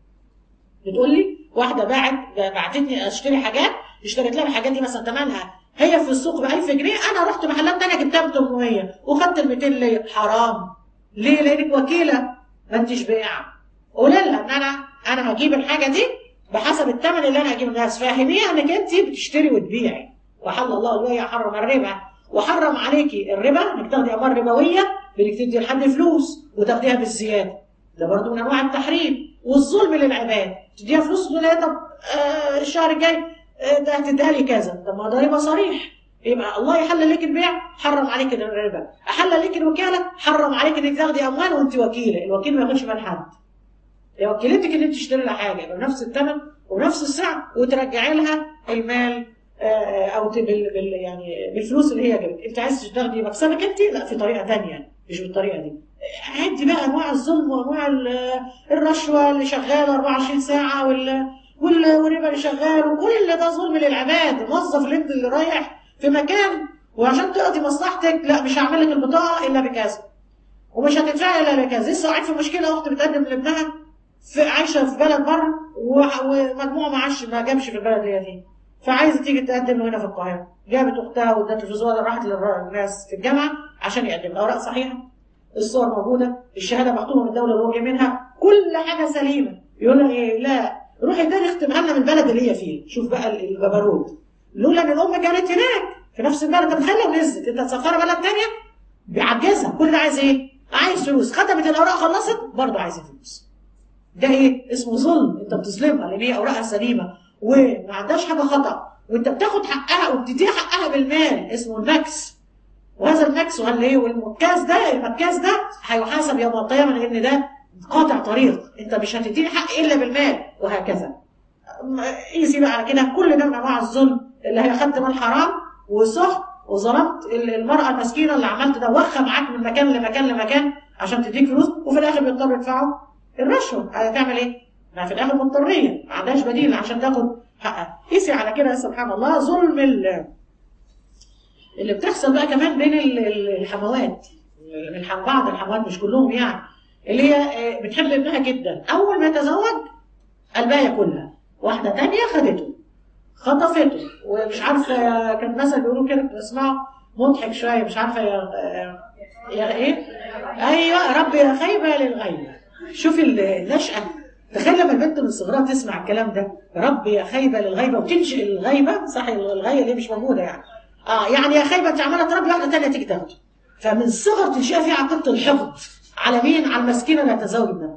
A: بتقول لي واحده باعت بعتتني اشتري حاجات اشتريت لها الحاجات دي مثلا ثمنها هي في السوق ب 1000 جنيه انا رحت محلات تانية جبتها ب 800 وخدت ال 200 ليا حرام ليه؟ لانك وكيله ما انتش بائعه قولي لها ان انا انا هجيب الحاجه دي بحسب الثمن اللي انا هجيب الناس فهميها انك انت بتشتري وتبيعي وحل الله البيع حرم الربا وحرم عليكي الربا انك تاخدي اموال ربويه بانك تدي لحد فلوس وتاخديها بالزياده ده برضه من انواع التحريم والظلم للعباد تديها فلوس تقول لها طب آه الشهر الجاي آه ده هتديها لي كذا طب ما ده ربا صريح يبقى الله يحلل لك البيع حرم عليك الربا احلل لك الوكاله حرم عليك انك تاخدي اموال وانت وكيله الوكيل ما ياخدش مال حد هي وكيلتك ان انت تشتري لها حاجه بنفس الثمن ونفس السعر وترجعي لها المال آه، او ت- بال بال يعني بالفلوس اللي هي جابت انت عايز تاخدي مكسبك انت لا في طريقه ثانيه مش بالطريقه دي عدي بقى انواع الظلم وانواع ال- الرشوه اللي شغاله 24 ساعه وال وال- والربا اللي شغال وكل ده ظلم للعباد الموظف اللي انت اللي رايح في مكان وعشان تقضي مصلحتك لا مش هعمل لك البطاقه الا بكذا ومش هتدفعي الا بكذا لسه قاعد في مشكله اخت بتقدم لابنها في عايشه في بلد بره وح- ومجموعه معاش ما جابش في البلد اللي هي فيه فعايزه تيجي تقدم له هنا في القاهره جابت اختها وادت الفلوس راحت للناس في الجامعه عشان يقدم الاوراق صحيحه الصور موجوده الشهاده مختومه من الدوله اللي هو جاي منها كل حاجه سليمه يقول لها ايه لا روحي تاني اختمها لنا من البلد اللي هي فيه شوف بقى الجبروت لولا ان الام كانت هناك في نفس البلد طب خليها ونزلت انت تسافرها بلد تانيه بيعجزها كل ده عايز ايه؟ عايز فلوس ختمت الاوراق خلصت برضه عايزه فلوس ده ايه؟ اسمه ظلم انت بتظلمها لان هي اوراقها سليمه وما عندهاش حاجه خطا وانت بتاخد حقها وبتديها حقها بالمال اسمه المكس وهذا المكس وهل ايه والمكاس ده المكاس ده هيحاسب يوم القيامه لان ده قاطع طريق انت مش هتديني حق الا بالمال وهكذا قيسي بقى على كده كل ده من انواع الظلم اللي هي خدت مال حرام وسخط وظلمت المراه المسكينه اللي عملت ده وخى معاك من مكان لمكان لمكان عشان تديك فلوس وفي الاخر بيضطروا يدفعوا الرشوه هتعمل ايه؟ ما في الاخر مضطريه ما عندهاش بديل عشان تاخد حقها قيسي على كده سبحان الله ظلم ال- اللي بتحصل بقى كمان بين ال- ال- الحموات الح- بعض الحموات مش كلهم يعني اللي هي آه، بتحب ابنها جدا اول ما يتزوج الباقيه كلها واحده تانية خدته خطفته ومش عارفه كان مثلا بيقولوا كده كنت بسمعه مضحك شويه مش عارفه يا يا ايه ايوه ربي يا خيبه للغيبه شوفي النشأة تخيل لما البنت من صغرها تسمع الكلام ده ربي يا خيبه للغيبه وتنشئ الغيبه صح الغيبه اللي مش موجوده يعني اه يعني يا خيبه انت عماله تربي واحده ثانيه تيجي تاخده فمن الصغر تنشئها فيها عقيده الحقد على مين؟ على المسكينه اللي هتزوج ابنها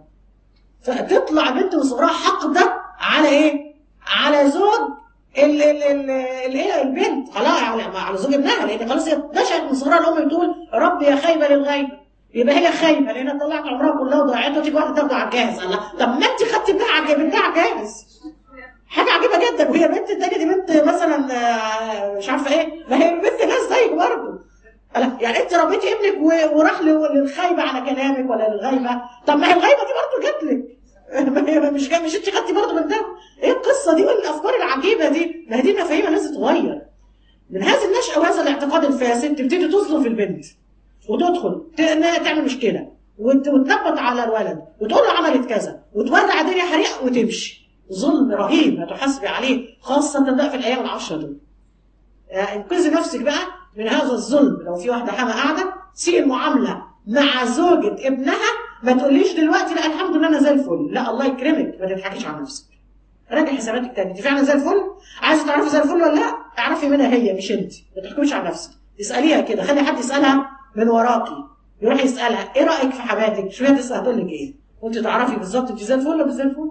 A: فتطلع بنت من صغرها حقده على ايه؟ على زوج ال ال ال الايه البنت خلاص على على زوج ابنها لان خلاص هي نشأت من صغرها الام بتقول ربي يا خايبه للغيبه يبقى هي خايبه لان طلعت عمرها كلها وضيعتها وتيجي واحده تاخده على الجاهز الله طب ما انت خدتي ابنها على بنتها على الجاهز حاجه عجيبه جدا وهي بنت التانيه دي بنت مثلا آه، مش عارفه ايه ما هي بنت ناس زيك برضه ألا- يعني انت ربيتي ابنك و- وراح ل- للخايبه على كلامك ولا للغيبه طب ما هي الغيبه دي برضه جات لك ما هي مش جا- مش انت خدتي برضه من ده ايه القصه دي والافكار العجيبه دي ما هي دي مفاهيم لازم تتغير من هذه النشأة وهذا الاعتقاد الفاسد تبتدي تظلم في البنت وتدخل ت- انها تعمل مشكله وت- وتنبط على الولد وتقول له عملت كذا وتولع الدنيا حريق وتمشي ظلم رهيب هتحاسبي عليه خاصه بقى في الايام العشره دول آه، انقذي نفسك بقى من هذا الظلم لو في واحده حما قاعده تسيء المعامله مع زوجة ابنها ما تقوليش دلوقتي لا الحمد لله انا زي الفل لا الله يكرمك ما تضحكيش على نفسك راجع حساباتك تاني انت فعلا زي الفل عايزه تعرفي زي الفل ولا لا اعرفي منها هي مش انت ما تحكميش على نفسك اساليها كده خلي حد يسالها من وراكي يروح يسالها ايه رايك في حماتك شويه تسال تقول لك ايه وانت تعرفي بالظبط انت زي الفل ولا مش زي الفل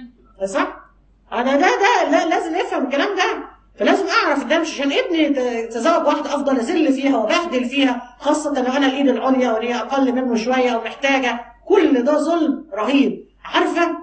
A: صح انا ده ده لا لازم نفهم الكلام ده فلازم اعرف ده مش عشان ابني ت- تزوج واحده افضل اذل فيها وبهدل فيها خاصه لو انا الايد العليا وهي اقل منه شويه ومحتاجه كل ده ظلم رهيب عارفه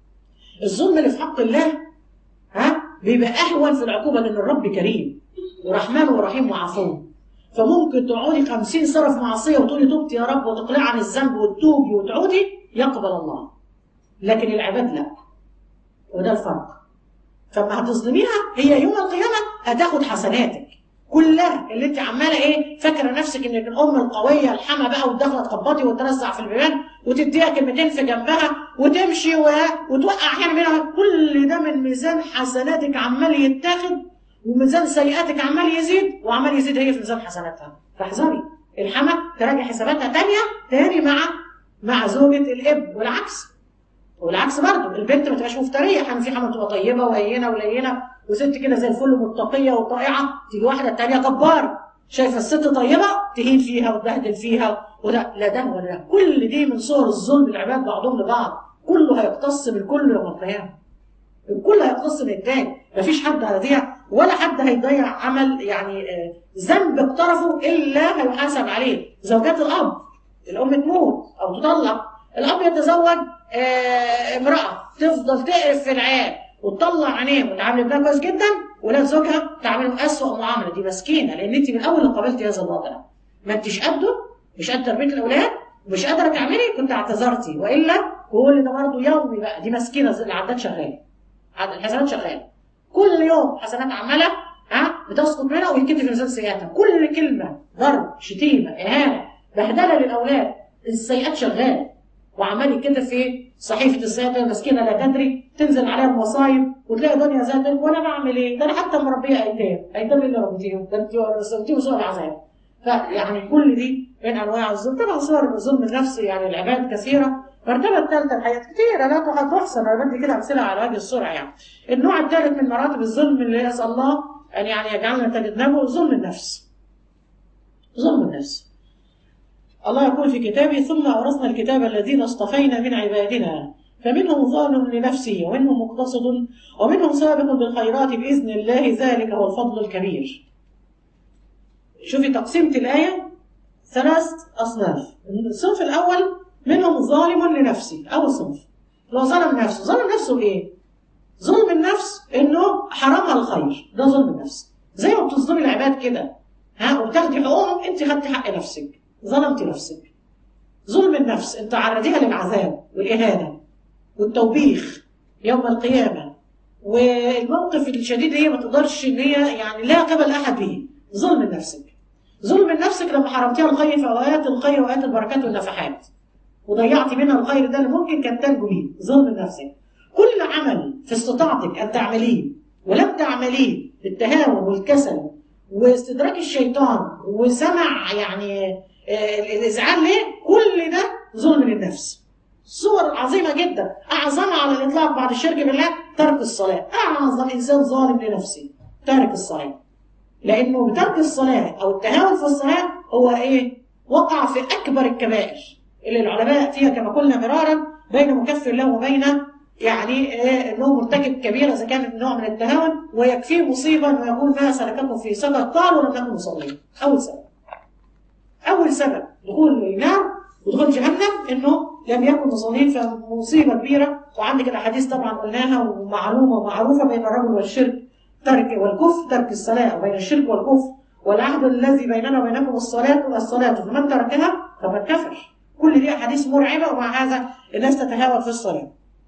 A: الظلم اللي في حق الله ها بيبقى اهون في العقوبه لان الرب كريم ورحمن ورحيم وعفو فممكن تقعدي 50 سنه في معصيه وتقولي تبت يا رب وتقلعي عن الذنب وتتوبي وتعودي يقبل الله لكن العباد لا وده الفرق فما هتظلميها هي يوم القيامه هتاخد حسناتك كلها اللي انت عماله ايه فاكره نفسك انك الام القويه الحما بقى وتدخل تخبطي وترزع في البيبان وتديها كلمتين في جنبها وتمشي و... وتوقع احيانا منها كل ده من ميزان حسناتك عمال يتاخد وميزان سيئاتك عمال يزيد وعمال يزيد هي في ميزان حسناتها فاحذري الحما تراجع حساباتها تانية تاني مع مع زوجة الاب والعكس والعكس برضه البنت ما تبقاش مفتريه حما في حما تبقى طيبه وهينه ولينه وست كده زي الفل ومتقيه وطائعه تيجي واحده الثانيه جبار شايفه الست طيبه تهين فيها وتبهدل فيها وده لا ده ولا ده كل دي من صور الظلم العباد بعضهم لبعض كله هيقتص بالكل يوم القيامه الكل هيقتص من التاني مفيش حد هيضيع ولا حد هيضيع عمل يعني ذنب اقترفه الا هيحاسب عليه زوجات الاب الام تموت او تطلق الاب يتزوج امراه تفضل تقرف في العيال وتطلع عينيه وتعامل ابنها كويس جدا ولاد زوجها تعاملهم اسوء معامله دي مسكينه لان انت من اول اللي قابلتي هذا الوضع ما انتش قده مش قد تربيه الاولاد ومش قادره تعملي كنت اعتذرتي والا كل ده برضه يومي بقى دي مسكينه العداد شغال الحسنات شغاله كل يوم حسنات عماله ها بتسقط منها ويتكتب في ميزان سيئاتها كل كلمه ضرب شتيمه اهانه بهدله للاولاد السيئات شغاله وعمال يتكتب في صحيفه السيئات المسكينه لا تدري تنزل عليها المصايب وتلاقي دنيا زادت وانا بعمل ايه؟ ده انا حتى مربيه ايتام، ايتام اللي ربيتيهم ده انت رسمتيهم صور العذاب. فيعني كل دي من انواع الظلم، طبعا صور الظلم النفسي يعني العباد كثيره، المرتبه الثالثه الحياه كثيره لا تحصى انا بدي كده امثله على وجه السرعه يعني. النوع الثالث من مراتب الظلم اللي اسال الله ان يعني يجعلنا نتجنبه ظلم النفس. ظلم النفس. الله يقول في كتابه ثم أورثنا الكتاب الذين اصطفينا من عبادنا فمنهم ظالم لنفسه ومنهم مقتصد ومنهم سابق بالخيرات بإذن الله ذلك هو الفضل الكبير شوفي تقسيمة الآية ثلاث أصناف الصنف الأول منهم ظالم لنفسه أول صنف لو ظلم نفسه ظلم نفسه إيه؟ ظلم النفس إنه حرمها الخير ده ظلم النفس زي ما بتصدمي العباد كده ها وبتاخدي حقوقهم أنت خدتي حق نفسك ظلمت نفسك ظلم النفس انت عرضيها للعذاب والاهانه والتوبيخ يوم القيامه والموقف الشديد هي ما تقدرش ان هي يعني لا قبل احد به ظلم نفسك ظلم نفسك لما حرمتيها الخير في اوقات الخير واوقات البركات والنفحات وضيعتي منها الخير ده اللي ممكن كان تنجو بيه ظلم نفسك كل عمل في استطاعتك ان تعمليه ولم تعمليه بالتهاون والكسل واستدراك الشيطان وسمع يعني الازعاج ليه؟ كل ده ظلم للنفس. صور عظيمه جدا، اعظمها على الاطلاق بعد الشرك بالله ترك الصلاه، اعظم انسان ظالم لنفسه تارك الصلاه. لانه بترك الصلاه او التهاون في الصلاه هو ايه؟ وقع في اكبر الكبائر اللي العلماء فيها كما قلنا مرارا بين مكفر له وبين يعني إيه انه مرتكب كبيره اذا كان نوع من التهاون ويكفيه مصيبه انه يقول ما سلككم في سقر قالوا لم نكن مصلين اول سبب. أول سبب دخول النار ودخول جهنم إنه لم يكن مصلين فمصيبة كبيرة وعندك الأحاديث طبعا قلناها ومعلومة ومعروفة بين الرجل والشرك ترك والكفر ترك الصلاة وبين الشرك والكفر والعهد الذي بيننا وبينكم الصلاة الصلاة فمن تركها فقد كفر كل دي أحاديث مرعبة ومع هذا الناس تتهاون في الصلاة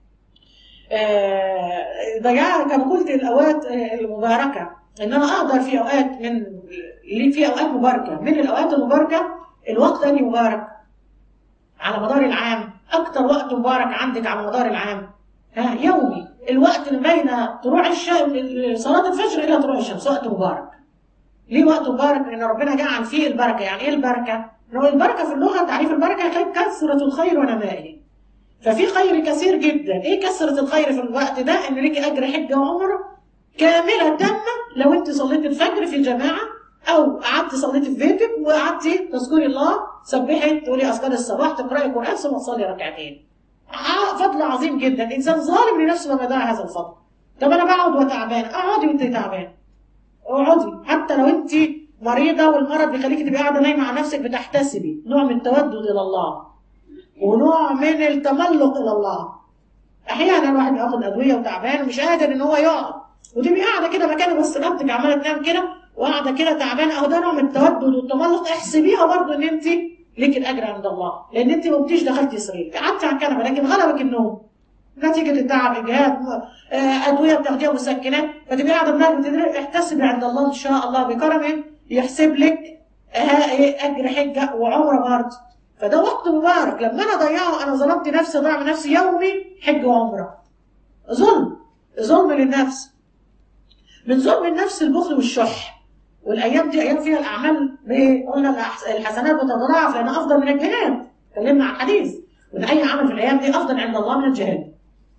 A: ضياع كما قلت الأوقات المباركة ان انا اقدر في اوقات من في اوقات مباركه من الاوقات المباركه الوقت اني مبارك على مدار العام اكتر وقت مبارك عندك على مدار العام ها يومي الوقت اللي بين طلوع الشمس صلاه الفجر الى طلوع الشمس وقت مبارك ليه وقت مبارك لان ربنا جعل فيه البركه يعني ايه البركه البركه في اللغه تعريف البركه كثره الخير ونمائه ففي خير كثير جدا ايه كثره الخير في الوقت ده ان ليكي اجر حجه وعمره كاملة تامة لو انت صليت الفجر في جماعة او قعدت صليت في بيتك وقعدتي تذكري الله سبحي تقولي اذكار الصباح تقراي القران ثم تصلي ركعتين فضل عظيم جدا الانسان ظالم لنفسه لما يضيع هذا الفضل طب انا بقعد وتعبان اقعدي وانت تعبان اقعدي حتى لو انت مريضه والمرض بيخليكي تبقي قاعده نايمه على نفسك بتحتسبي نوع من التودد الى الله ونوع من التملق الى الله احيانا الواحد بياخد ادويه وتعبان ومش قادر ان هو يقعد وتبقي قاعده كده مكانك بس رقبتك عماله تنام كده وقاعده كده تعبانه اهو ده نوع من التودد والتملق احسبيها برضه ان انت ليك الاجر عند الله لان انت ما قمتيش دخلتي سرير قعدتي على الكنبه لكن غلبك النوم نتيجه التعب اجهاد ادويه بتاخديها مسكنات فتبقي قاعده دماغك بتدري احتسبي عند الله ان شاء الله بكرمه يحسب لك ها ايه اجر حجه وعمره برضه فده وقت مبارك لما انا اضيعه انا ظلمت نفسي ضيع من نفسي يومي حج وعمره ظلم ظلم للنفس من ظلم النفس البخل والشح والايام دي ايام فيها الاعمال ب- قلنا الأحس- الحسنات بتتضاعف لان افضل من الجهاد اتكلمنا عن الحديث وان اي عمل في الايام دي افضل عند الله من الجهاد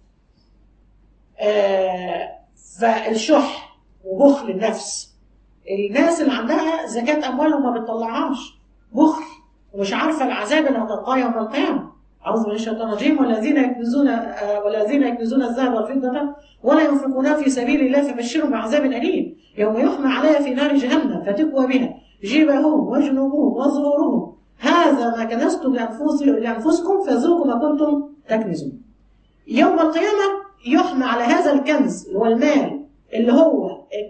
A: آه فالشح وبخل النفس الناس اللي عندها زكاة أموالهم ما بتطلعهاش بخل ومش عارفة العذاب اللي هتلقاه يوم القيامة أعوذ من الشيطان الرجيم والذين يكنزون آه، والذين يكنزون الذهب والفضة ولا ينفقونها في سبيل الله فبشرهم بعذاب أليم يوم يحمى عليها في نار جهنم فتكوى بها جبههم وجنوبهم وظهورهم هذا ما كنزتم لأنفس- لأنفسكم فذوقوا ما كنتم تكنزون يوم القيامة يحمى على هذا الكنز اللي هو المال اللي هو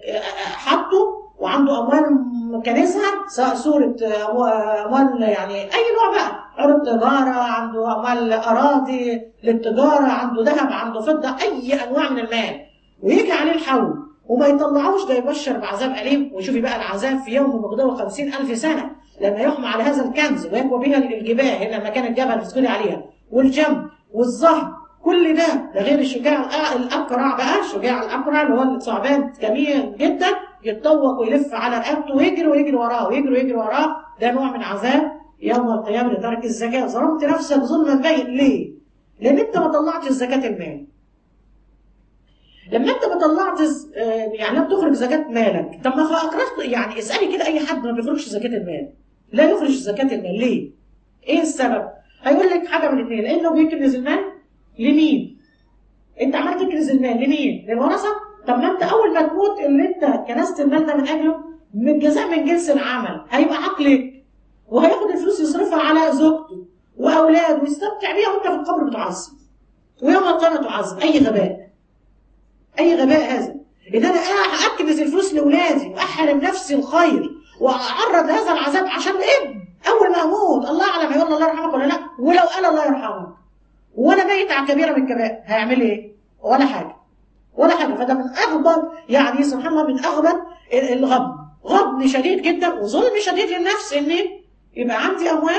A: حاطه وعنده أموال كنزها سواء صورة أموال يعني أي نوع بقى عروض تجارة عنده أموال أراضي للتجارة عنده ذهب عنده فضة أي أنواع من المال ويجي عليه الحول وما يطلعوش ده يبشر بعذاب أليم وشوفي بقى العذاب في يوم مقداره خمسين ألف سنة لما يحمى على هذا الكنز ويكوى بها الجبال هنا مكان الجبل تسكني عليها والجنب والظهر كل ده ده غير الشجاع الأ- الأقرع بقى الشجاع الأقرع اللي هو الثعبان جميل جدا يتطوق ويلف على رقبته ويجري ويجري وراه ويجري ويجري وراه ده نوع من عذاب يوم القيامة لترك الزكاة ظلمت نفسك ظلما باين ليه؟ لأن أنت ما طلعتش زكاة المال لما انت ما طلعتش آه، يعني لم تخرج زكاة مالك طب ما فأقررت يعني اسألي كده أي حد ما بيخرجش زكاة المال لا يخرج زكاة المال ليه؟ إيه السبب؟ هيقول لك حاجة من الاثنين لأنه بيكنز المال لمين؟ أنت عمال تكنز المال لمين؟ للورثة؟ طب ما أنت أول ما تموت اللي أنت كنست المال ده من أجله من جزاء من جنس العمل هيبقى عقلك وهياخد الفلوس يصرفها على زوجته وأولاده ويستمتع بيها وأنت في القبر بتعذب ويوم القيامة تعذب أي غباء اي غباء هذا ان انا اكنز الفلوس لاولادي واحرم نفسي الخير واعرض لهذا العذاب عشان ابن اول ما اموت الله اعلم هيقول الله يرحمك ولا لا ولو قال الله يرحمك وانا ميت على كبيره من الكبائر هيعمل ايه؟ ولا حاجه ولا حاجه فده من اغبن يعني سبحان الله من اغبن الغبن غبن شديد جدا وظلم شديد للنفس ان يبقى عندي اموال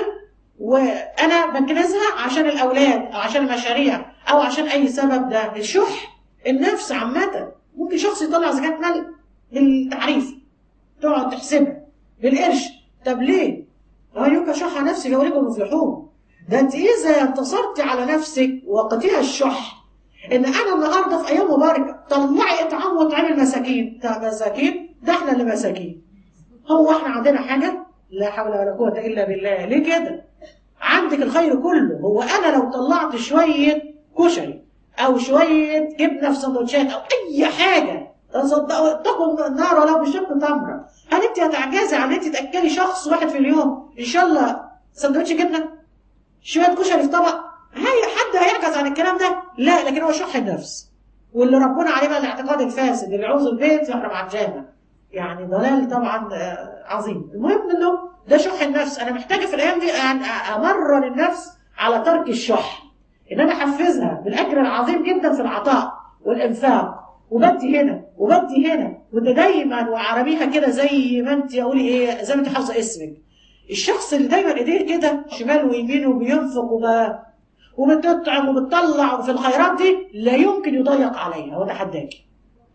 A: وانا بكنزها عشان الاولاد او عشان المشاريع او عشان اي سبب ده الشح النفس عامة ممكن شخص يطلع زكاة مال بالتعريف تقعد تحسبها بالقرش طب ليه؟ أيوك شح نفسي فأولئك المفلحون ده أنت إذا انتصرت على نفسك وقتها الشح إن أنا النهاردة في أيام مباركة طلعي إطعام وإطعام المساكين طب مساكين ده إحنا اللي مساكين هو إحنا عندنا حاجة؟ لا حول ولا قوة إلا بالله ليه كده؟ عندك الخير كله هو أنا لو طلعت شوية كشري او شويه جبنه في سندوتشات او اي حاجه تصدقوا اتقوا النار ولو بشق تمره هل انت هتعجزي عن انت تاكلي شخص واحد في اليوم ان شاء الله سندوتش جبنه شويه كشري في طبق هي حد هيعجز عن الكلام ده لا لكن هو شح النفس واللي ربنا عليه بقى الاعتقاد الفاسد اللي يعوز البيت يحرم على الجامع يعني ضلال طبعا آه، عظيم المهم انه ده شح النفس انا محتاجه في الايام دي أن امرن النفس على ترك الشح ان انا احفزها بالاجر العظيم جدا في العطاء والانفاق وبدي هنا وبدي هنا وده دايما وعربيها كده زي ما انت اقولي ايه زي ما انت حافظه اسمك الشخص اللي دايما ايديه كده شمال ويمين وبينفق وب... وبتطعم وبتطلع في الخيرات دي لا يمكن يضيق عليها وتحداكي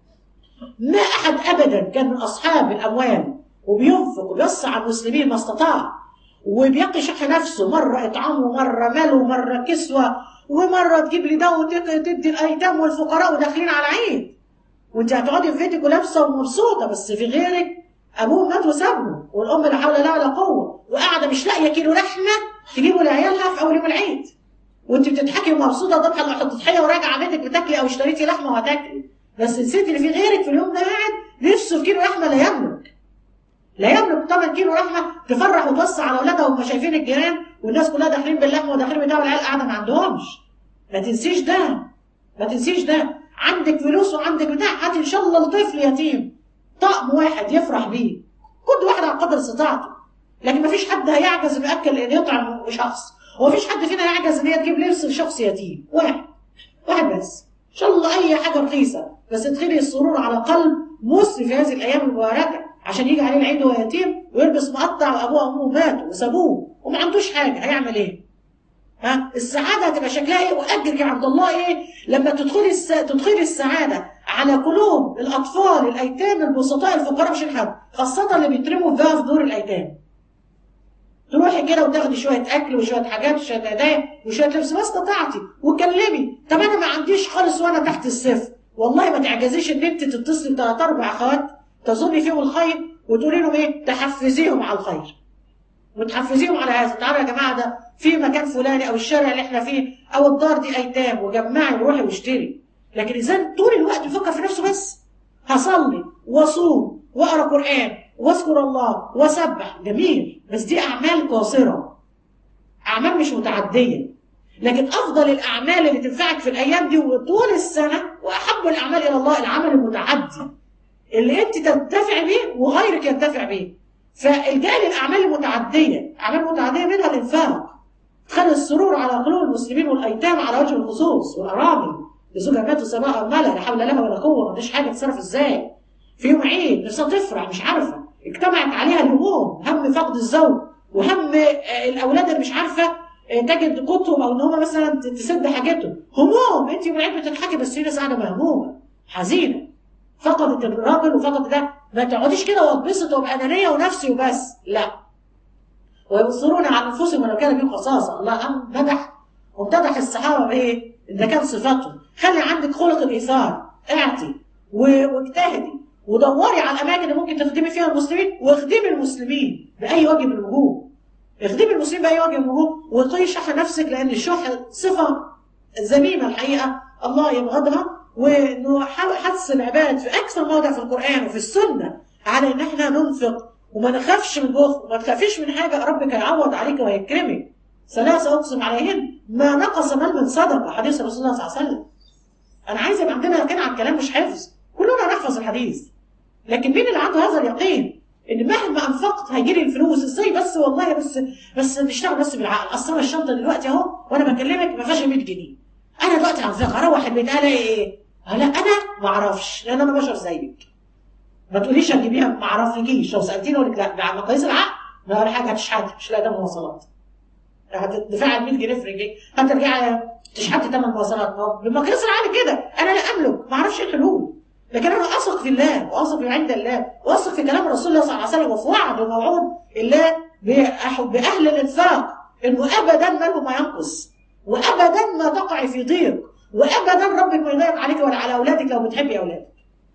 A: ما احد ابدا كان من اصحاب الاموال وبينفق وبيوسع على المسلمين ما استطاع وبيقي شح نفسه مرة إطعام ومرة مال ومرة كسوة ومرة تجيب لي ده وتدي الأيتام والفقراء وداخلين على عيد وانت هتقعدي في بيتك ولابسة ومبسوطة بس في غيرك أبوه مات وسابه والأم لا حول لها ولا قوة وقاعدة مش لاقية كيلو لحمة تجيبه لعيالها في أول يوم العيد وانت بتضحكي ومبسوطة ضحكة لو تضحية وراجعة بيتك بتاكلي أو اشتريتي لحمة وهتاكلي بس نسيتي اللي في غيرك في اليوم ده قاعد نفسه في كيلو لحمة لا يملك لا يملك 8 كيلو لحمه تفرح وتوسع على اولادها وهم شايفين الجيران والناس كلها داخلين باللحمه وداخلين بتاع والعيال قاعده ما عندهمش ما تنسيش ده ما تنسيش ده عندك فلوس وعندك بتاع هات ان شاء الله لطفل يتيم طقم واحد يفرح بيه كل واحد على قدر استطاعته لكن ما فيش حد هيعجز انه ياكل ان يطعم شخص وما فيش حد فينا يعجز ان هي تجيب لبس لشخص يتيم واحد واحد بس ان شاء الله اي حاجه رخيصه بس تدخلي السرور على قلب مسلم في هذه الايام المباركه عشان يجي عليه العيد وهو يتيم ويلبس مقطع وابوه وامه ماتوا وسابوه وما عندوش حاجه هيعمل ايه؟ ها السعاده هتبقى شكلها ايه واجرك عند الله ايه لما تدخلي الس... تدخلي السعاده على قلوب الاطفال الايتام البسطاء الفقراء مش الحد خاصه اللي بيترموا بقى في دور الايتام تروحي كده وتاخدي شويه اكل وشويه حاجات وشويه هدايا وشويه لبس ما استطعتي وكلمي طب انا ما عنديش خالص وانا تحت الصفر والله ما تعجزيش ان انت تتصلي بثلاث اربع اخوات تظني فيهم الخير وتقولي لهم ايه تحفزيهم على الخير وتحفزيهم على هذا تعالوا يا جماعه ده في مكان فلاني او الشارع اللي احنا فيه او الدار دي ايتام وجمعي وروحي واشتري لكن اذا طول الوقت بيفكر في نفسه بس هصلي واصوم واقرا قران واذكر الله واسبح جميل بس دي اعمال قاصره اعمال مش متعديه لكن افضل الاعمال اللي تنفعك في الايام دي وطول السنه واحب الاعمال الى الله العمل المتعدي اللي انت تنتفع بيه وغيرك ينتفع بيه فالجاء للاعمال المتعديه اعمال متعديه منها الانفاق خلق السرور على قلوب المسلمين والايتام على وجه الخصوص والارامل لزوجها ماتوا سماء او ملا لا حول لها ولا قوه ما عندهاش حاجه تتصرف ازاي في يوم عيد نفسها تفرح مش عارفه اجتمعت عليها الهموم هم فقد الزوج وهم الاولاد اللي مش عارفه تجد قوتهم او ان هم مثلا تسد حاجتهم هموم انت من العيد بتضحكي بس في ناس قاعده مهمومه حزينه فقدت الراجل وفقدت ده ما تقعديش كده واتبسط وابقى انانيه ونفسي وبس لا ويبصرون عن انفسهم ولو كان بهم خصاصه الله أم مدح وامتدح الصحابه بايه؟ ده كان صفاتهم خلي عندك خلق الايثار اعطي واجتهدي ودوري على الاماكن اللي ممكن تخدمي فيها المسلمين واخدمي المسلمين باي وجه من الوجوه اخدمي المسلمين باي وجه من الوجوه وطي شح نفسك لان الشح صفه ذميمه الحقيقه الله يبغضها وانه حث العباد في اكثر موضع في القران وفي السنه على ان احنا ننفق وما نخافش من بخل وما تخافيش من حاجه ربك هيعوض عليك وهيكرمك ثلاثه اقسم عليهن ما نقص مال من صدقه حديث رسول الله صلى الله عليه وسلم انا عايز يبقى عندنا يقين على الكلام مش حفظ كلنا نحفظ الحديث لكن مين اللي عنده هذا اليقين ان مهما انفقت هيجي لي الفلوس ازاي بس والله بس بس نشتغل بس بالعقل اصل انا الشنطه دلوقتي اهو وانا بكلمك ما فيهاش 100 جنيه انا دلوقتي هنفق اروح البيت الاقي ايه؟ لا انا ما اعرفش لان انا بشر زيك ما تقوليش هتجيبيها ما اعرفكيش لو سالتيني اقول لك لا بمقاييس العقل ما ولا حاجه هتشحتي مش لاقي ده مواصلات هتدفعي 100 جنيه في رجليك هترجعي تشحتي ثمن مواصلات بمقاييس العقل كده انا لا املك ما اعرفش الحلول لكن انا اثق في الله واثق في عند الله واثق في كلام رسول الله صلى الله عليه وسلم وفي وعد وموعود الله باهل الانفاق انه ابدا ماله ما ينقص وابدا ما تقعي في ضيق وابدا ربك ما يضيق عليك ولا على اولادك لو بتحبي اولادك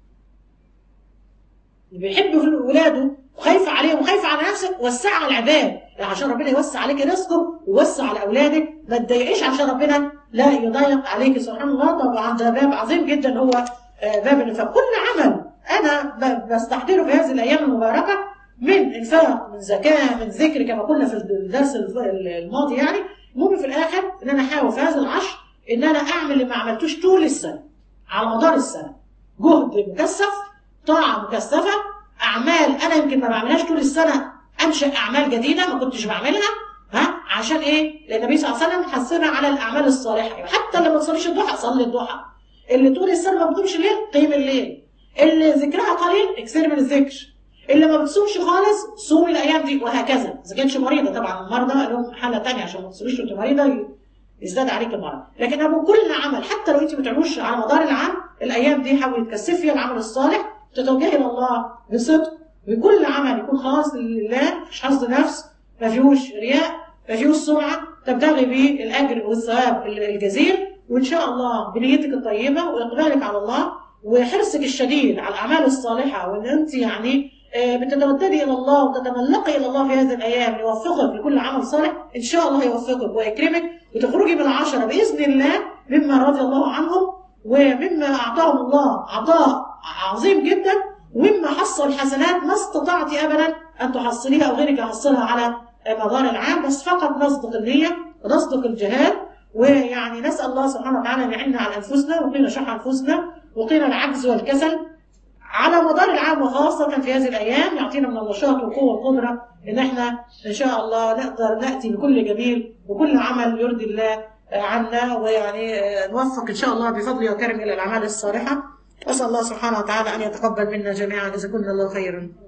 A: اللي بيحب ولاده وخايف عليهم وخايف على نفسك وسع على العباد عشان ربنا يوسع عليك رزقه ويوسع على اولادك ما تضايقيش عشان ربنا لا يضيق عليك سبحان الله طبعا ده باب عظيم جدا هو باب الانفاق كل عمل انا بستحضره في هذه الايام المباركه من انفاق من زكاه من ذكر كما قلنا في الدرس الماضي يعني المهم في الاخر ان انا احاول في هذا العشر ان انا اعمل اللي ما عملتوش طول السنه على مدار السنه جهد مكثف طاعه مكثفه اعمال انا يمكن ما بعملهاش طول السنه انشا اعمال جديده ما كنتش بعملها ها عشان ايه؟ لان النبي صلى الله عليه وسلم حثنا على الاعمال الصالحه حتى لما تصليش الضحى صلي الضحى اللي طول السنه ما بتقومش الليل قيم الليل اللي ذكرها قليل اكثر من الذكر اللي ما بتصومش خالص صومي الايام دي وهكذا اذا كانتش مريضه طبعا المرضى لهم حاله ثانيه عشان ما تصوميش وانت مريضه يزداد عليك المرض لكن ابو كل عمل حتى لو انت ما بتعملوش على مدار العام الايام دي حاولي تكثفي فيها العمل الصالح تتوجهي الى الله بصدق بكل عمل يكون خاص لله مش حظ نفس ما فيهوش رياء ما فيهوش سمعه تبتغي به الاجر والثواب الجزيل وان شاء الله بنيتك الطيبه واقبالك على الله وحرصك الشديد على الاعمال الصالحه وان انت يعني بتتوددي الى الله وتتملقي الى الله في هذه الايام يوفقك لكل عمل صالح ان شاء الله يوفقك ويكرمك وتخرجي من العشره باذن الله مما رضي الله عنهم ومما اعطاهم الله عطاء عظيم جدا ومما حصل حسنات ما استطعتي ابدا ان تحصليها او غيرك يحصلها على مدار العام بس فقط نصدق النيه ونصدق الجهاد ويعني نسال الله سبحانه وتعالى ان يعيننا على انفسنا وقينا شح انفسنا وقينا العجز والكسل على مدار العام وخاصة في هذه الأيام يعطينا من النشاط والقوة والقدرة إن إحنا إن شاء الله نقدر نأتي بكل جميل وكل عمل يرضي الله عنا ويعني نوفق إن شاء الله بفضله وكرمه إلى الأعمال الصالحة أسأل الله سبحانه وتعالى أن يتقبل منا جميعا جزاكم الله خيرا